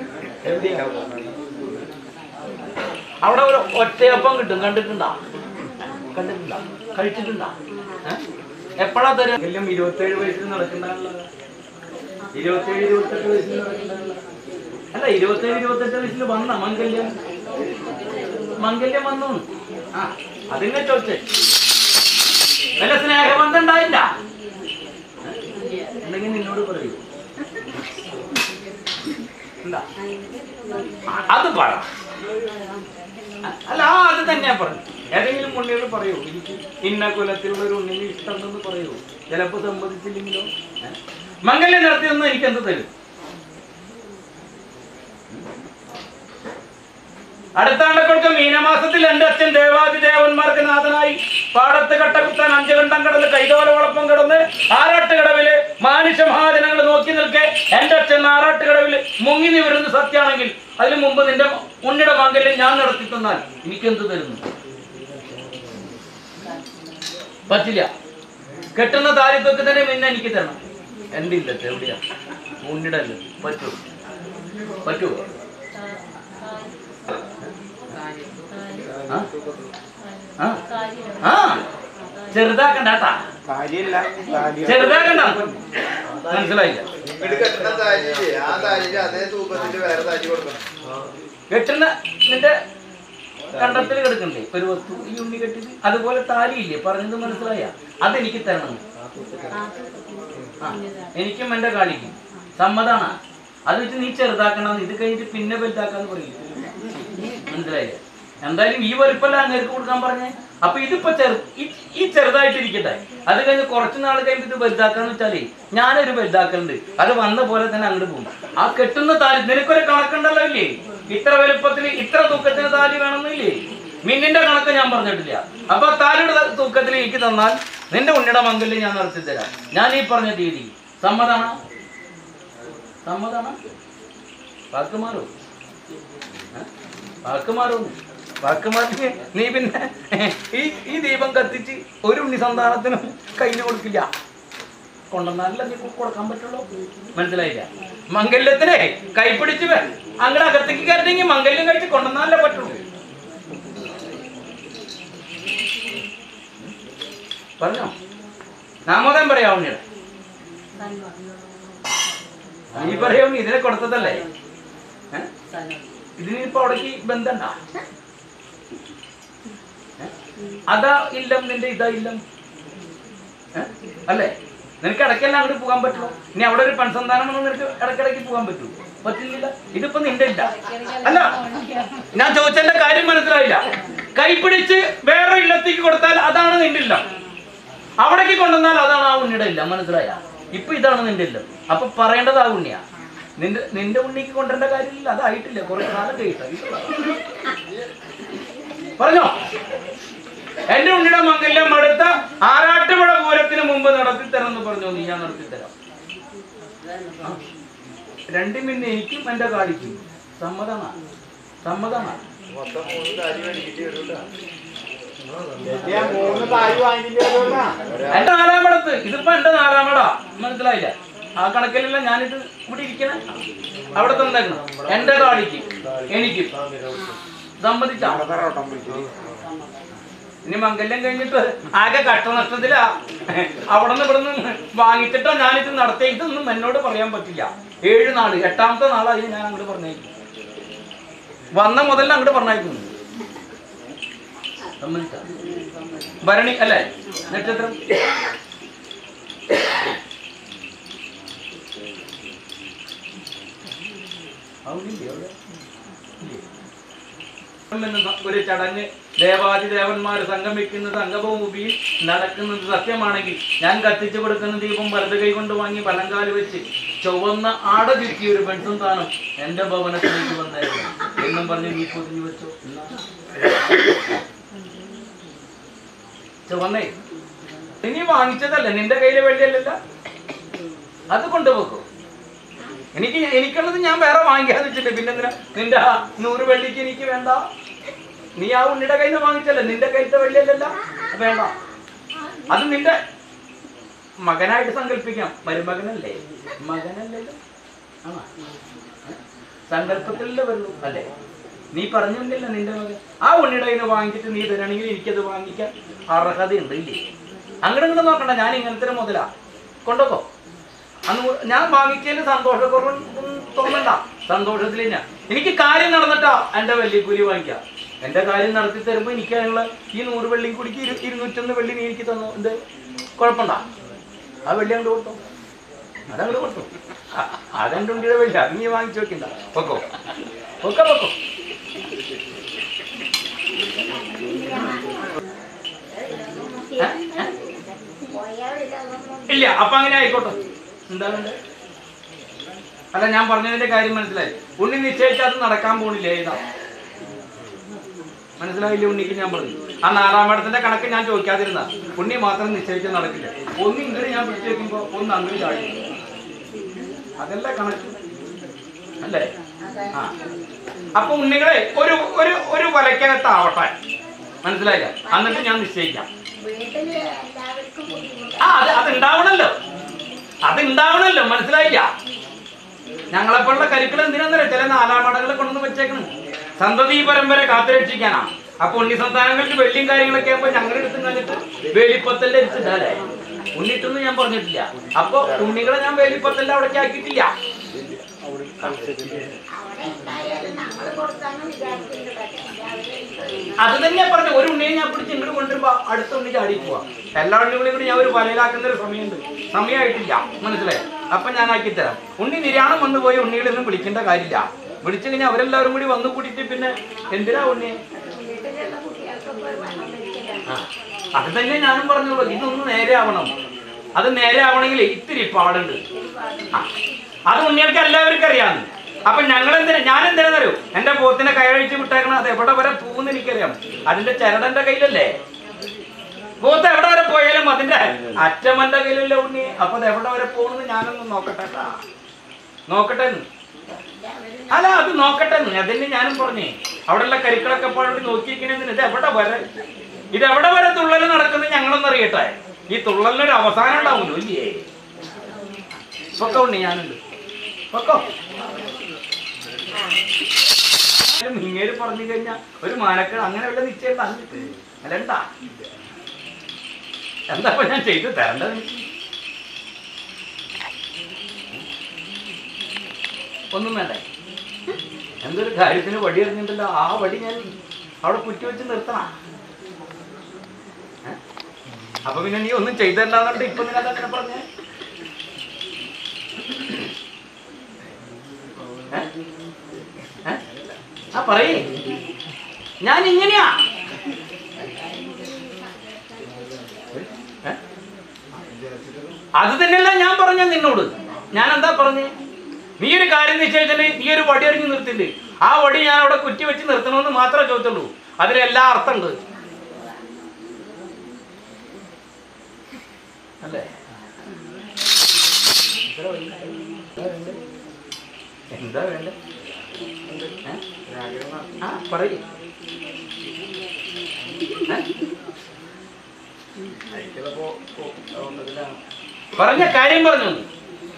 അവിടെ ഒരു ഒറ്റയപ്പം കിട്ടും കണ്ടിട്ടുണ്ടാ കണ്ടിട്ടുണ്ടാ കഴിച്ചിട്ടുണ്ടാ ഏഹ്? എപ്പോഴാ തരാം എല്ലാം ഇരുപത്തേഴ് വയസ്സിൽ നടക്കുന്നതാണല്ലോ ഇരുപത്തേഴ് ഇരുപത്തെട്ട് വയസ്സിൽ നടക്കുന്നതാണല്ലോ അല്ല ഇരുപത്തേഴ് ഇരുപത്തെട്ട് വയസ്സിൽ വന്ന മംഗല്യം മംഗല്യം വന്നു ആ അതിനെ ചോദിച്ചേ വല്ല സ്നേഹബന്ധം ഉണ്ടായില്ല എന്തെങ്കിലും നിന്നോട് പറയൂ എന്താ ആ, അത് പറ അല്ല ആ അത് തന്നെയാ പറഞ്ഞു ഏതെങ്കിലും ഉണ്ണിയോട് പറയൂ എനിക്ക് ഇന്ന കുലത്തിലുള്ള ഒരു ഉണ്ണിനെ ഇഷ്ടമുണ്ടെന്ന് പറയൂ ചിലപ്പോ സമ്മതിച്ചില്ലെങ്കിലോ ഏ? മംഗല്യം നടത്തിയൊന്നും എനിക്ക് എന്ത് തരും അടുത്താണ്ടക്കൊടുക്ക മീനമാസത്തിൽ എന്റെ അച്ഛൻ ദേവാദി ദേവന്മാർക്ക് നാഥനായി പാടത്ത് കട്ടകുത്താൻ അഞ്ചു കണ്ടം കടന്ന് കൈതോലോളപ്പം കിടന്ന് ആറാട്ടുകടവില് മാനുഷ മഹാജനങ്ങൾ നോക്കി നിൽക്കെ എന്റെ അച്ഛൻ ആറാട്ടുകടവില് മുങ്ങി നിവരുന്ന സത്യാണെങ്കിൽ അതിനു മുമ്പ് നിന്റെ ഉണ്ണിയുടെ മംഗല്യം ഞാൻ നടത്തി തന്നാൽ എനിക്കെന്ത് തരുന്നു പറ്റില്ല കെട്ടുന്ന താരിത്തൊക്കെ തന്നെ പിന്നെ എനിക്ക് തരണം എന്റെ ഇല്ല എവിടെയാ ഉണ്ണിയുടെ അല്ല പറ്റൂ പറ്റുമോ ആ? ആ? ആ ചെറുതാക്കണ്ട കേട്ടാ കാര്യമില്ല കാര്യം ചെറുതാക്കണ്ട മനസ്സിലായില്ല ഇങ്ങോട്ട് കെട്ടുന്ന താലിയില്ലേ ആ താലിയില് അതേ തൂക്കത്തില് വേറെ താലി കൊടുക്കണം കെട്ടുന്ന നിന്റെ കണ്ടത്തിൽ കിടക്കണ്ടേ ഒരു വസ്തു ഈ ഉണ്ണി കെട്ടിട്ട് അതുപോലെ താലിയില്ലേ പറഞ്ഞത് മനസ്സിലായ അതെനിക്ക് തരണം ആ എനിക്കും എന്റെ കാളിക്കും സമ്മതാണ് അത് വെച്ച് നീ ചെറുതാക്കണം ഇത് കഴിഞ്ഞിട്ട് പിന്നെ വലുതാക്കാന്ന് പറയില്ല മനസ്സിലായില്ല എന്തായാലും ഈ വലുപ്പല്ല അങ്ങേർക്ക് കൊടുക്കാൻ പറഞ്ഞേ അപ്പൊ ഇതിപ്പോ ചെറു ഈ- ഈ ചെറുതായിട്ടിരിക്കട്ടെ അത് കഴിഞ്ഞ് കുറച്ച് നാൾ കഴിയുമ്പോൾ ഇത് വലുതാക്കാന്ന് വെച്ചാലേ ഞാനൊരു വലുതാക്കലുണ്ട് അത് വന്ന പോലെ തന്നെ അങ്ങോട്ട് പോകും ആ കെട്ടുന്ന താലി നിനക്കൊരു കണക്കുണ്ടല്ലോ ഇല്ലേ ഇത്ര വലുപ്പത്തിൽ ഇത്ര തൂക്കത്തിന് താലി വേണമെന്നില്ലേ മിന്നിന്റെ കണക്ക് ഞാൻ പറഞ്ഞിട്ടില്ല അപ്പൊ ആ താലിയുടെ ത- തൂക്കത്തിൽ എനിക്ക് തന്നാൽ നിന്റെ ഉണ്ണിയുടെ മംഗല്യം ഞാൻ നടത്തി തരാം ഞാൻ ഈ പറഞ്ഞ തീയതി സമ്മതാണ് സമ്മതാണ് വാക്ക് മാറും ഏ? വാക്ക് മാറും വാക്ക് മാറ്റി നീ പിന്നെ ഈ ഈ ദീപം കത്തിച്ച് ഒരു ഉണ്ണി സന്താനത്തിനും കയ്യിൽ കൊടുക്കില്ല കൊണ്ടുവന്നാലല്ലേ നീ കൊടുക്കാൻ പറ്റുള്ളൂ മനസ്സിലായില്ല മംഗല്യത്തിനെ കൈപ്പിടിച്ച് വേ അങ്ങടെ അകത്തേക്ക് കയറ്റെങ്കിൽ മംഗല്യം കഴിച്ച് കൊണ്ടുവന്നാലേ പറ്റുള്ളൂ പറഞ്ഞോ നാമോദം പറയാ ഉണ്ണിയുടെ നീ പറയും ഇതിനെ കൊടുത്തതല്ലേ ഏ? ഇതിനിപ്പോ അവിടേക്ക് ബന്ധണ്ട അതാ ഇല്ലം നിന്റെ ഇതാ ഇല്ലം ഏ? അല്ലേ നിനക്ക് ഇടയ്ക്കെല്ലാം അങ്ങോട്ട് പോകാൻ പറ്റുമോ ഇനി അവിടെ ഒരു പെൺസന്താനം വന്ന് നിനക്ക് ഇടയ്ക്കിടയ്ക്ക് പോകാൻ പറ്റുമോ പറ്റില്ല ഇതിപ്പോ നിന്റെ ഇല്ല അല്ല ഞാൻ ചോദിച്ചതിന്റെ കാര്യം മനസ്സിലായില്ല കൈപിടിച്ച് വേറെ ഇല്ലത്തേക്ക് കൊടുത്താൽ അതാണ് നിന്റെ ഇല്ലം അവിടേക്ക് കൊണ്ടുവന്നാൽ അതാണ് ആ ഉണ്ണിയുടെ ഇല്ല മനസ്സിലായ ഇപ്പൊ ഇതാണ് നിന്റെ ഇല്ലം അപ്പൊ പറയേണ്ടത് ആ ഉണ്ണിയാ നിന്റെ നിന്റെ ഉണ്ണിക്ക് കൊണ്ടുവരേണ്ട കാര്യമില്ല അതായിട്ടില്ല കുറെ കാലം കഴിയിട്ട പറഞ്ഞോ എന്റെ ഉണ്ണിയുടെ മംഗല്യം അടുത്ത ആറാട്ടുപുഴ പൂരത്തിന് മുമ്പ് നടത്തി തരാമെന്ന് പറഞ്ഞു നീ ഞാൻ നടത്തി തരാം ആ. രണ്ടും പിന്നെ എനിക്കും എന്റെ കാടിക്കും സമ്മതമാണ് സമ്മതമാണ് മൊത്തം മൂന്ന് താലി മേടിക്കേണ്ടി വരും കേട്ടോ. ഞാൻ മൂന്ന് താലി വാങ്ങിക്കേണ്ടി വരുമല്ലോ എന്റെ നാലാമടത്ത് ഇതിപ്പോ എന്റെ നാലാമടാ മനസ്സിലായില്ല ആ കണക്കിലല്ല ഞാനിത് ഇവിടെ ഇരിക്കണ അവിടെ തന്നേക്കണം എന്റെ കാടിക്ക് എനിക്ക് സമ്മതിച്ചാ ഇനി മംഗല്യം കഴിഞ്ഞിട്ട് ആകെ കട്ടനഷ്ടത്തിലാ അവിടെ നിന്ന് ഇവിടെ നിന്ന് വാങ്ങിച്ചിട്ടോ ഞാനിത് നടത്തിയ ഇതൊന്നും എന്നോട് പറയാൻ പറ്റില്ല ഏഴ് നാള് എട്ടാമത്തെ നാളായി ഞാൻ അങ്ങോട്ട് പറഞ്ഞേക്കും വന്ന മുതൽ അങ്ങോട്ട് പറഞ്ഞേക്കുന്നു സമ്മതിച്ചാ ഭരണി അല്ലേ നക്ഷത്രം അവിടില്ലേ അവിടെ? ഇല്ലേ? എന്ന ഒരു ചടങ്ങ് ദേവാദിദേവന്മാർ സംഗമിക്കുന്നത് അംഗഭൂമിയിൽ നടക്കുന്നത് സത്യമാണെങ്കിൽ ഞാൻ കത്തിച്ചു കൊടുക്കുന്ന ദീപം വലത് കൈ കൊണ്ട് വാങ്ങി വലങ്കാല് വെച്ച് ചുവന്ന ആട ചുറ്റിയ ഒരു പെൺസന്താനം എന്റെ ഭവനത്തിലേക്ക് വന്നായിരുന്നു എന്നും പറഞ്ഞ് നീ പൊതിഞ്ഞു വെച്ചോ എന്നാ? ചുവന്നേ ഇനി വാങ്ങിച്ചതല്ല നിന്റെ കയ്യിലെ വെള്ളിയല്ലല്ല അത് കൊണ്ടുപോക്കോ എനിക്ക് എനിക്കുള്ളത് ഞാൻ വേറെ വാങ്ങിക്കാന്ന് വെച്ചിട്ടുണ്ട് പിന്നെ എന്തിനാ നിന്റെ ആ നൂറ് വെള്ളിക്ക് എനിക്ക് വേണ്ട നീ ആ ഉണ്ണിയുടെ കയ്യിൽ നിന്ന് വാങ്ങിച്ചല്ലേ നിന്റെ കയ്യിലത്തെ വെള്ളിയല്ലല്ല വേണ്ട അത് നിന്റെ മകനായിട്ട് സങ്കല്പിക്കാം മരുമകനല്ലേ മകനല്ലല്ലോ ആണോ സങ്കല്പത്തിലല്ലേ വരുള്ളൂ അല്ലേ നീ പറഞ്ഞില്ലല്ലോ നിന്റെ മകൻ ആ ഉണ്ണിയുടെ കയ്യിൽ നിന്ന് വാങ്ങിച്ചിട്ട് നീ തരണമെങ്കിൽ എനിക്കത് വാങ്ങിക്കാൻ അർഹതയുണ്ട് ഇല്ലേ അങ്ങോട്ട് ഇങ്ങോട്ട് നോക്കണ്ട ഞാൻ ഇങ്ങനത്തെ ഒരു മുതലാ കൊണ്ടുപോ അന്ന് മു- ഞാൻ വാങ്ങിച്ചതിൽ സന്തോഷക്കുറവ് തോന്നണ്ട സന്തോഷത്തിൽ ഞാൻ എനിക്ക് കാര്യം നടന്നിട്ടാ എന്റെ വെള്ളിക്കൂലി വാങ്ങിക്കാം എന്റെ കാര്യം നടത്തി തരുമ്പോ എനിക്ക് അതിനുള്ള ഈ നൂറ് വെള്ളിയും കൂടിക്ക് ഇരു ഇരുന്നൂറ്റൊന്ന് വെള്ളി നീ എനിക്ക് തന്നു എന്ത് കുഴപ്പമുണ്ട ആ വെള്ളി അങ്ങോട്ട് കൊടുത്തോ അതങ്ങോട്ട് കൊടുത്തു അതെന്റെ ഉണ്ടിയുടെ വെള്ളി അത് നീ വാങ്ങിച്ചു വെക്കണ്ട പൊക്കോ പൊക്കോ പൊക്കോ ഏ? ഏ? ഇല്ല അപ്പൊ അങ്ങനെ ആയിക്കോട്ടെ എന്താണ് ഇത്? അല്ല ഞാൻ പറഞ്ഞതിന്റെ കാര്യം മനസ്സിലായി ഉണ്ണി നിശ്ചയിച്ചാൽ അത് നടക്കാൻ പോണില്ല ഏതാ മനസ്സിലായില്ലേ ഉണ്ണിക്ക് ഞാൻ പറഞ്ഞു ആ നാലാം പടത്തിന്റെ കണക്ക് ഞാൻ ചോദിക്കാതിരുന്ന ഉണ്ണി മാത്രം നിശ്ചയിച്ച് നടക്കില്ല ഒന്ന് ഇങ്ങോട്ട് ഞാൻ പിടിച്ചു വെക്കുമ്പോ ഒന്ന് അങ്ങോട്ട് ചാടി അതല്ല കണക്ക് അല്ലേ ആ അപ്പൊ ഉണ്ണികളെ ഒരു ഒരു ഒരു വലക്കകത്താവട്ടെ മനസ്സിലായില്ല എന്നിട്ട് ഞാൻ നിശ്ചയിക്കാം വീട്ടില് എല്ലാവർക്കും ബുദ്ധിമുട്ടാണ് ആ അത് അത് ഉണ്ടാവണല്ലോ അത് ഉണ്ടാവണല്ലോ മനസ്സിലായില്ല ഞങ്ങളെപ്പോലുള്ള കരിക്കുകൾ എന്തിനാന്നറിയോ ചില നാലാമടകളെ കൊണ്ടുവന്ന് വെച്ചേക്കണം സന്തതി പരമ്പര കാത്തുരക്ഷിക്കാനാ അപ്പൊ ഉണ്ണി സന്താനങ്ങൾക്ക് വെള്ളിയും കാര്യങ്ങളൊക്കെ ആകുമ്പോ ഞങ്ങളുടെ അടുത്ത് കഴിഞ്ഞിട്ട് വേലിപ്പത്തല്ലേ എടുത്തിട്ടല്ലേ ഉണ്ണിട്ടൊന്നും ഞാൻ പറഞ്ഞിട്ടില്ല അപ്പൊ ഉണ്ണികളെ ഞാൻ വേലിപ്പത്തല്ല അവിടേക്ക് ആക്കിയിട്ടില്ല അവിടെ ഉണ്ടായാലും നമ്മൾ കൊടുക്കാന്ന് വിചാരിക്കുന്നുണ്ട് പക്ഷേ അവര് അത് തന്നെയാ പറഞ്ഞു ഒരു ഉണ്ണിയെ ഞാൻ പിടിച്ച് ഇങ്ങോട്ട് കൊണ്ടുവരുമ്പോ അടുത്ത ഉണ്ണി ചാടി പോവാ എല്ലാ ഉണ്ണികളെയും കൂടി ഞാൻ ഒരു വലയിലാക്കുന്ന ഒരു സമയമുണ്ട് സമയമായിട്ടില്ല മനസ്സിലായി അപ്പൊ ഞാൻ ആക്കി തരാം ഉണ്ണി നിര്യാണം വന്നു പോയി ഉണ്ണികളൊന്നും വിളിക്കേണ്ട കാര്യമില്ല വിളിച്ചു കഴിഞ്ഞാൽ അവരെല്ലാവരും കൂടി വന്നു കൂടിയിട്ട് പിന്നെ എന്തിനാ ഉണ്ണി വീട്ടിലുള്ള കുട്ടികൾക്കൊക്കെ ഒരു വെള്ളം വെച്ചില്ല ആ അത് തന്നെ ഞാനും പറഞ്ഞോളൂ ഇതൊന്ന് നേരെ ആവണം അത് നേരെ ആവണമെങ്കിൽ ഇത്തിരി പാടുണ്ട് ആ, അത് ഉണ്ണികൾക്ക് എല്ലാവർക്കും അറിയാം അപ്പൊ ഞങ്ങൾ എന്തിനാ ഞാൻ എന്തിനാന്നറിയോ എന്റെ പോത്തിനെ കയഴിച്ച് വിട്ടേക്കണം അത് എവിടെ വരെ പോകുന്ന എനിക്കറിയാം അതിന്റെ ചരടന്റെ കയ്യിലല്ലേ പോത്ത് എവിടെ വരെ പോയാലും അതിന്റെ അറ്റമന്റെ കയ്യിലല്ലേ ഉണ്ണി അപ്പൊ അത് എവിടെ വരെ പോകണമെന്ന് ഞാനൊന്ന് നോക്കട്ടെ ട്ടാ. നോക്കട്ടെ എന്ന്. അല്ല അത് നോക്കട്ടെ എന്ന്. അതന്നെ ഞാനും പറഞ്ഞേ അവിടെയുള്ള കരിക്കളൊക്കെ പാടി നോക്കിയിരിക്കണെന്ന് ഇത് എവിടെ വരെ ഇത് എവിടെ വരെ തുള്ളൽ നടക്കുന്നത് ഞങ്ങളൊന്നും അറിയട്ടെ ഈ തുള്ളലിനൊരു അവസാനം ഉണ്ടാവുമല്ലോ ഇല്ലേ പൊക്കോ ഉണ്ണി ഞാനുണ്ട് പൊക്കോ ഇങ്ങേര് പറഞ്ഞു കഴിഞ്ഞാ ഒരു മാനക്കേട് അങ്ങനെ വല്ല നിശ്ചയം തന്നിട്ട് അല്ലണ്ടാ എന്താ ഇപ്പൊ ഞാൻ ചെയ്തു തരേണ്ടത് എനിക്ക്? ഒന്നും വേണ്ടേ എന്തൊരു കാര്യത്തിന് വടി എറിഞ്ഞിട്ടല്ലോ ആ വടി ഞാൻ അവിടെ കുറ്റി വെച്ച് നിർത്തണം അപ്പൊ പിന്നെ നീ ഒന്നും ചെയ്തല്ലാന്നുണ്ട് ഇപ്പൊ നീ അതങ്ങനെ പറഞ്ഞേ ഏ? ഏ? ആ പറയേ ഞാൻ ഇങ്ങനെയാ ഏ? അത് തന്നെയല്ല ഞാൻ പറഞ്ഞ നിന്നോട് ഞാൻ എന്താ പറഞ്ഞേ നീ ഒരു കാര്യം നിശ്ചയിച്ചിട്ട് നീ ഒരു വടി എറിഞ്ഞ് നിർത്തില്ലേ ആ വടി ഞാൻ അവിടെ കുറ്റി വെച്ച് നിർത്തണമെന്ന് മാത്രമേ ചോദിച്ചുള്ളൂ അതിലെല്ലാ അർത്ഥമുണ്ട് അല്ലേ എന്താ വേണ്ട ആ പറയേ പറഞ്ഞ കാര്യം പറഞ്ഞു നീ.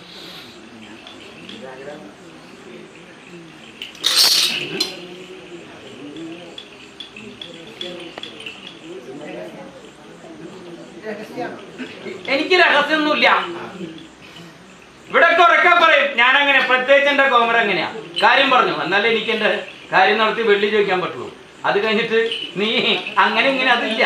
എനിക്ക് രഹസ്യമൊന്നുമില്ല ഇവിടെ ഉറക്കെ പറയും ഞാൻ അങ്ങനെ പ്രത്യേകിച്ച് എന്റെ കോമറ എങ്ങനെയാ കാര്യം പറഞ്ഞു എന്നാലേ എനിക്ക് എന്റെ കാര്യം നടത്തി വെള്ളി ചോദിക്കാൻ പറ്റുള്ളൂ അത് കഴിഞ്ഞിട്ട് നീ അങ്ങനെ ഇങ്ങനെ അതില്ല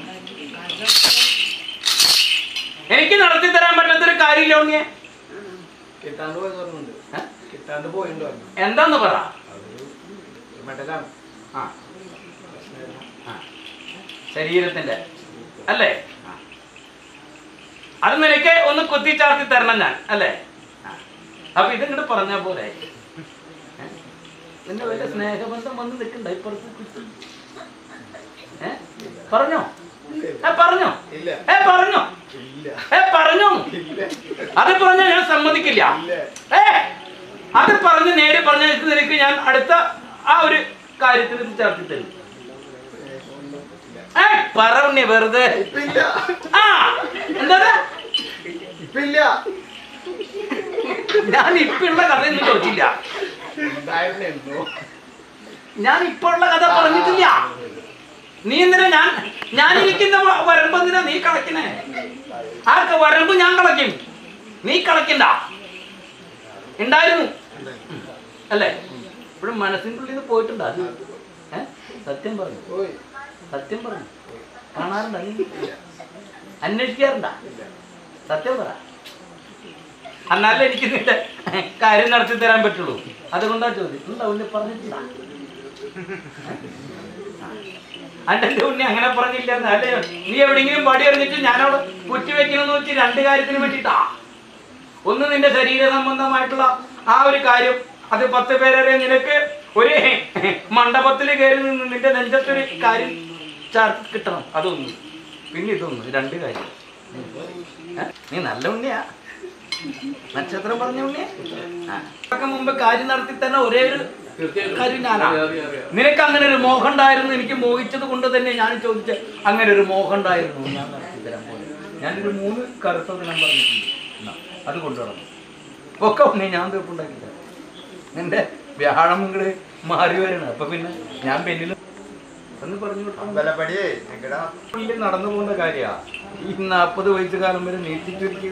എനിക്ക് നടത്തി തരാൻ പറ്റാത്തൊരു കാര്യമില്ല ഉണ്ണിയെ കിട്ടാണ്ട് പോയെന്ന് പറഞ്ഞിട്ടുണ്ട് ഏ? കിട്ടാണ്ട് പോയിട്ടുണ്ട് പറഞ്ഞു എന്താന്ന് പറ മെഡലാണ് ആ ആ. ശരീരത്തിന്റെ അല്ലേ ആ. അത് നിനക്ക് ഒന്ന് കുത്തിച്ചാർത്തി തരണം ഞാൻ അല്ലേ ആ. അപ്പൊ ഇതിങ്ങോട്ട് പറഞ്ഞ പോലെ ഏ? നിന്റെ വല്ല സ്നേഹബന്ധം വന്ന് നിൽക്കണ്ട ഇപ്പുറത്ത് കുത്തി ഏ പറഞ്ഞോ ഏ പറഞ്ഞോ ഇല്ല ഏ പറഞ്ഞോ ഇല്ല ഏ പറഞ്ഞോ ഇല്ല അത് പറഞ്ഞ ഞാൻ സമ്മതിക്കില്ല ഇല്ല ഏ അത് പറഞ്ഞ് നേരെ പറഞ്ഞ നിനക്ക് ഞാൻ അടുത്ത ആ ഒരു കാര്യത്തിൽ ഇത് ചേർത്തി തരും ഏ പറഞ്ഞേ വെറുതെ ഇപ്പൊ ഇല്ല ആ എന്താ ഇപ്പൊ ഇല്ല ഞാൻ ഇപ്പൊ ഉള്ള കഥയൊന്നും ചോദിച്ചില്ല ഉണ്ടായിരുന്നു ഞാൻ ഇപ്പൊ ഉള്ള കഥ പറഞ്ഞിട്ടില്ല നീ എന്തിനാ ഞാൻ ഞാൻ ഇരിക്കുന്ന വ- വരമ്പ് എന്തിനാ നീ കളക്കണേ ആ ക- വരമ്പ് ഞാൻ കളക്കും നീ കളക്കണ്ട ഉണ്ടായിരുന്നു ഉം. അല്ലേ ഇപ്പോഴും മനസ്സിൻ്റെ ഉള്ളിൽ നിന്ന് പോയിട്ടുണ്ട് അത് ഏ സത്യം പറഞ്ഞു പോയി സത്യം പറഞ്ഞു കാണാറുണ്ടോ നീ അന്വേഷിക്കാറുണ്ടോ സത്യം പറ എന്നാലേ എനിക്ക് നിന്റെ കാര്യം നടത്തി തരാൻ പറ്റുള്ളൂ അതുകൊണ്ടാ ചോദ്യം എന്താ ഉണ്ണി പറഞ്ഞിട്ടില്ല അന്റെ ഉണ്ണി അങ്ങനെ പറഞ്ഞില്ല അല്ലേ നീ എവിടെയെങ്കിലും പടി എറിഞ്ഞിട്ട് ഞാനവിടെ കുറ്റി വെക്കണമെന്ന് വെച്ച് രണ്ട് കാര്യത്തിന് വേണ്ടിട്ടാ ഒന്ന് നിന്റെ ശരീര സംബന്ധമായിട്ടുള്ള ആ ഒരു കാര്യം അത് പത്ത് പേരെ നിനക്ക് ഒരു മണ്ഡപത്തിൽ കയറി നിന്ന് നിന്റെ നെഞ്ചത്തൊരു കാര്യം ചേർത്ത് കിട്ടണം അതൊന്ന് പിന്നെ ഇതൊന്ന് രണ്ട് കാര്യം ഏ? നീ നല്ല ഉണ്ണിയാ നക്ഷത്രം പറഞ്ഞ ഉണ്ണിയാ ആ. അതൊക്കെ മുമ്പ് കാര്യം നടത്തി തന്നെ ഒരേ ഒരു കാര്യം ഞാനാ നിനക്ക് അങ്ങനെ ഒരു മോഹം ഉണ്ടായിരുന്നു എനിക്ക് മോഹിച്ചത് കൊണ്ട് തന്നെ ഞാൻ ചോദിച്ച അങ്ങനെ ഒരു മോഹം ഉണ്ടായിരുന്നു ഞാൻ നടത്തി തരാൻ പോലെ ഞാനൊരു മൂന്ന് കറുത്തത് ഞാൻ പറഞ്ഞിട്ടുണ്ട് എന്നാ, അത് കൊണ്ടുവരണം ഒക്കെ ഉണ്ണി ഞാൻ തീർപ്പുണ്ടാക്കി തരാം നിന്റെ വ്യാഴം ഇങ്ങട് മാറി വരണം അപ്പൊ പിന്നെ ഞാൻ പെണ്ണിൽ എന്ന് പറഞ്ഞു കൊടുക്കണം അമ്പലപ്പടിയേ നിങ്ങടെ പുള്ളി നടന്നു പോകുന്ന കാര്യാ ഈ നാപ്പത് വയസ്സ് കാലം വരെ നീട്ടി ചുരുക്കി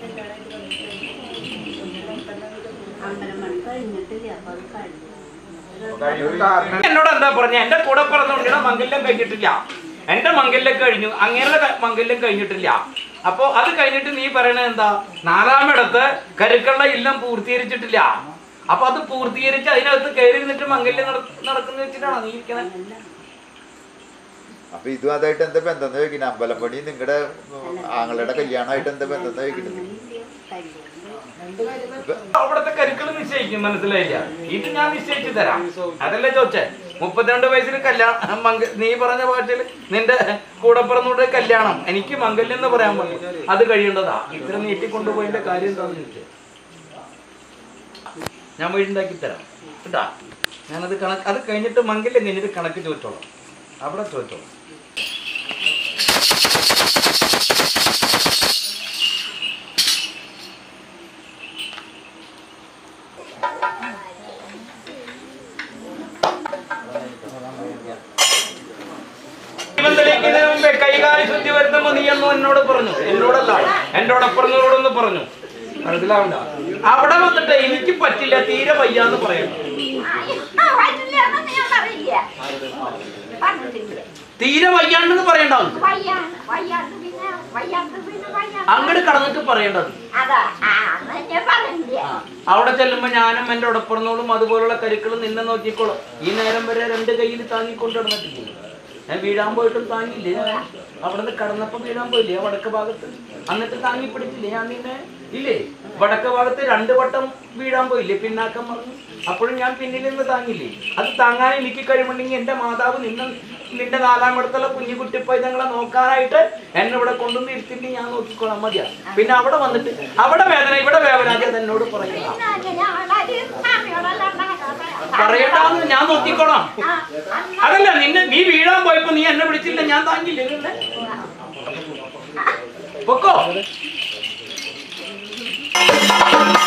എന്നോട് എന്താ പറഞ്ഞ എന്റെ കൂടെ പറഞ്ഞോണ്ടിയുടെ മംഗല്യം കഴിഞ്ഞിട്ടില്ല എന്റെ മംഗല്യം കഴിഞ്ഞു അങ്ങേരുടെ ക- മംഗല്യം കഴിഞ്ഞിട്ടില്ല അപ്പോ അത് കഴിഞ്ഞിട്ട് നീ പറയണത് എന്താ നാലാമിടത്ത് കരുക്കളുടെ ഇല്ലം പൂർത്തീകരിച്ചിട്ടില്ല അപ്പൊ അത് പൂർത്തീകരിച്ച് അതിനകത്ത് കയറി നിന്നിട്ട് മംഗല്യം നട- നടക്കുന്ന വെച്ചിട്ടാണോ നീ ഇരിക്കണേ അപ്പൊ ഇതും അതായിട്ട് എന്താ ബന്ധം എന്ന് ചോദിക്കുന്നത് അമ്പലപ്പടി നിങ്ങളുടെ ആങ്ങളുടെ കല്യാണമായിട്ട് എന്താ ബന്ധം എന്ന് ചോദിക്കുന്നത് അവിടുത്തെ കരുക്കൾ നിശ്ചയിക്കും മനസ്സിലായില്ല ഇത് ഞാൻ നിശ്ചയിച്ചു തരാം അതല്ലേ ചോദിച്ചേ മുപ്പത്തിരണ്ട് വയസ്സിൽ കല്യാണം മംഗ നീ പറഞ്ഞ ഭാഷയിൽ നിന്റെ കൂടെ പിറന്നൂടെ കല്യാണം എനിക്ക് മംഗല്യം എന്ന് പറയാൻ പറ്റും അത് കഴിയേണ്ടതാ ഇത്ര നീട്ടിക്കൊണ്ടുപോയതിന്റെ കാര്യം എന്താണെന്ന് ചോദിച്ചേ ഞാൻ വീടുണ്ടാക്കി തരാം കേട്ടാ ഞാനത് കണക്ക് അത് കഴിഞ്ഞിട്ട് മംഗല്യം കഴിഞ്ഞിട്ട് കണക്ക് ചോദിച്ചോളാം അവിടെ ചോദിച്ചോളാം ദൈവം തെളിയിക്കുന്നതിന് മുമ്പേ കൈകാലി ശുദ്ധി വരുത്തുമ്പോ നീ എന്ന് എന്നോട് പറഞ്ഞു എന്നോടല്ല എന്റെ ഒടപ്പുറങ്ങളോടൊന്ന് പറഞ്ഞു മനസ്സിലാവണ്ട അവിടെ വന്നിട്ട് എനിക്ക് പറ്റില്ല തീരെ വയ്യാന്ന് പറയുന്നു തീരെ വയ്യാണ്ടെന്ന് പറയണ്ടാവും വയ്യാണ് വയ്യാണ്ട് പിന്നെ വയ്യാത്ത പിന്നെ വയ്യാത്ത. അങ്ങോട്ട് കടന്നിട്ട് പറയേണ്ടത് അതാ ആ അന്ന് ഞാൻ പറഞ്ഞില്ല ആ, അവിടെ ചെല്ലുമ്പോ ഞാനും എന്റെ ഉടപ്പുറന്നോളും അതുപോലുള്ള കരുക്കളും നിന്നെ നോക്കിക്കോളും ഈ നേരം വരെ രണ്ട് കയ്യിൽ താങ്ങിക്കൊണ്ട് നടന്നിട്ടില്ലേ ഞാൻ വീഴാൻ പോയിട്ടും താങ്ങിയില്ലേ ഞാൻ അവിടെ നിന്ന് കടന്നപ്പോ വീഴാൻ പോയില്ലേ ആ വടക്ക് ഭാഗത്ത് എന്നിട്ട് താങ്ങി പിടിച്ചില്ലേ ഞാൻ നിന്നെ ഇല്ലേ വടക്ക് ഭാഗത്ത് രണ്ട് വട്ടം വീഴാൻ പോയില്ലേ പിന്നാക്കം പറഞ്ഞു അപ്പോഴും ഞാൻ പിന്നിൽ നിന്ന് താങ്ങില്ലേ അത് താങ്ങാൻ എനിക്ക് കഴിവുണ്ടെങ്കിൽ എന്റെ മാതാവ് നിന്നെ നിന്റെ നാലാം ഇടത്തുള്ള കുഞ്ഞു കുട്ടിപ്പൈതങ്ങളെ നോക്കാനായിട്ട് എന്നെ ഇവിടെ കൊണ്ടുവന്ന് ഇരുത്തിട്ട് ഞാൻ നോക്കിക്കോളാം മതിയാ പിന്നെ അവിടെ വന്നിട്ട് അവിടെ വേദന ഇവിടെ വേദന അത് എന്നോട് പറയുക പിന്നെ ഞങ്ങളത് സ്വാമിയോടെല്ലാം ഉണ്ടാകാതെ. പറയണ്ടാന്ന് ഞാൻ നോക്കിക്കോളാം ആ, അന്ന് അതല്ല നിന്നെ നീ വീഴാൻ പോയപ്പോ നീ എന്നെ വിളിച്ചില്ല ഞാൻ താങ്ങില്ലേ നിന്നെ പൊക്കോ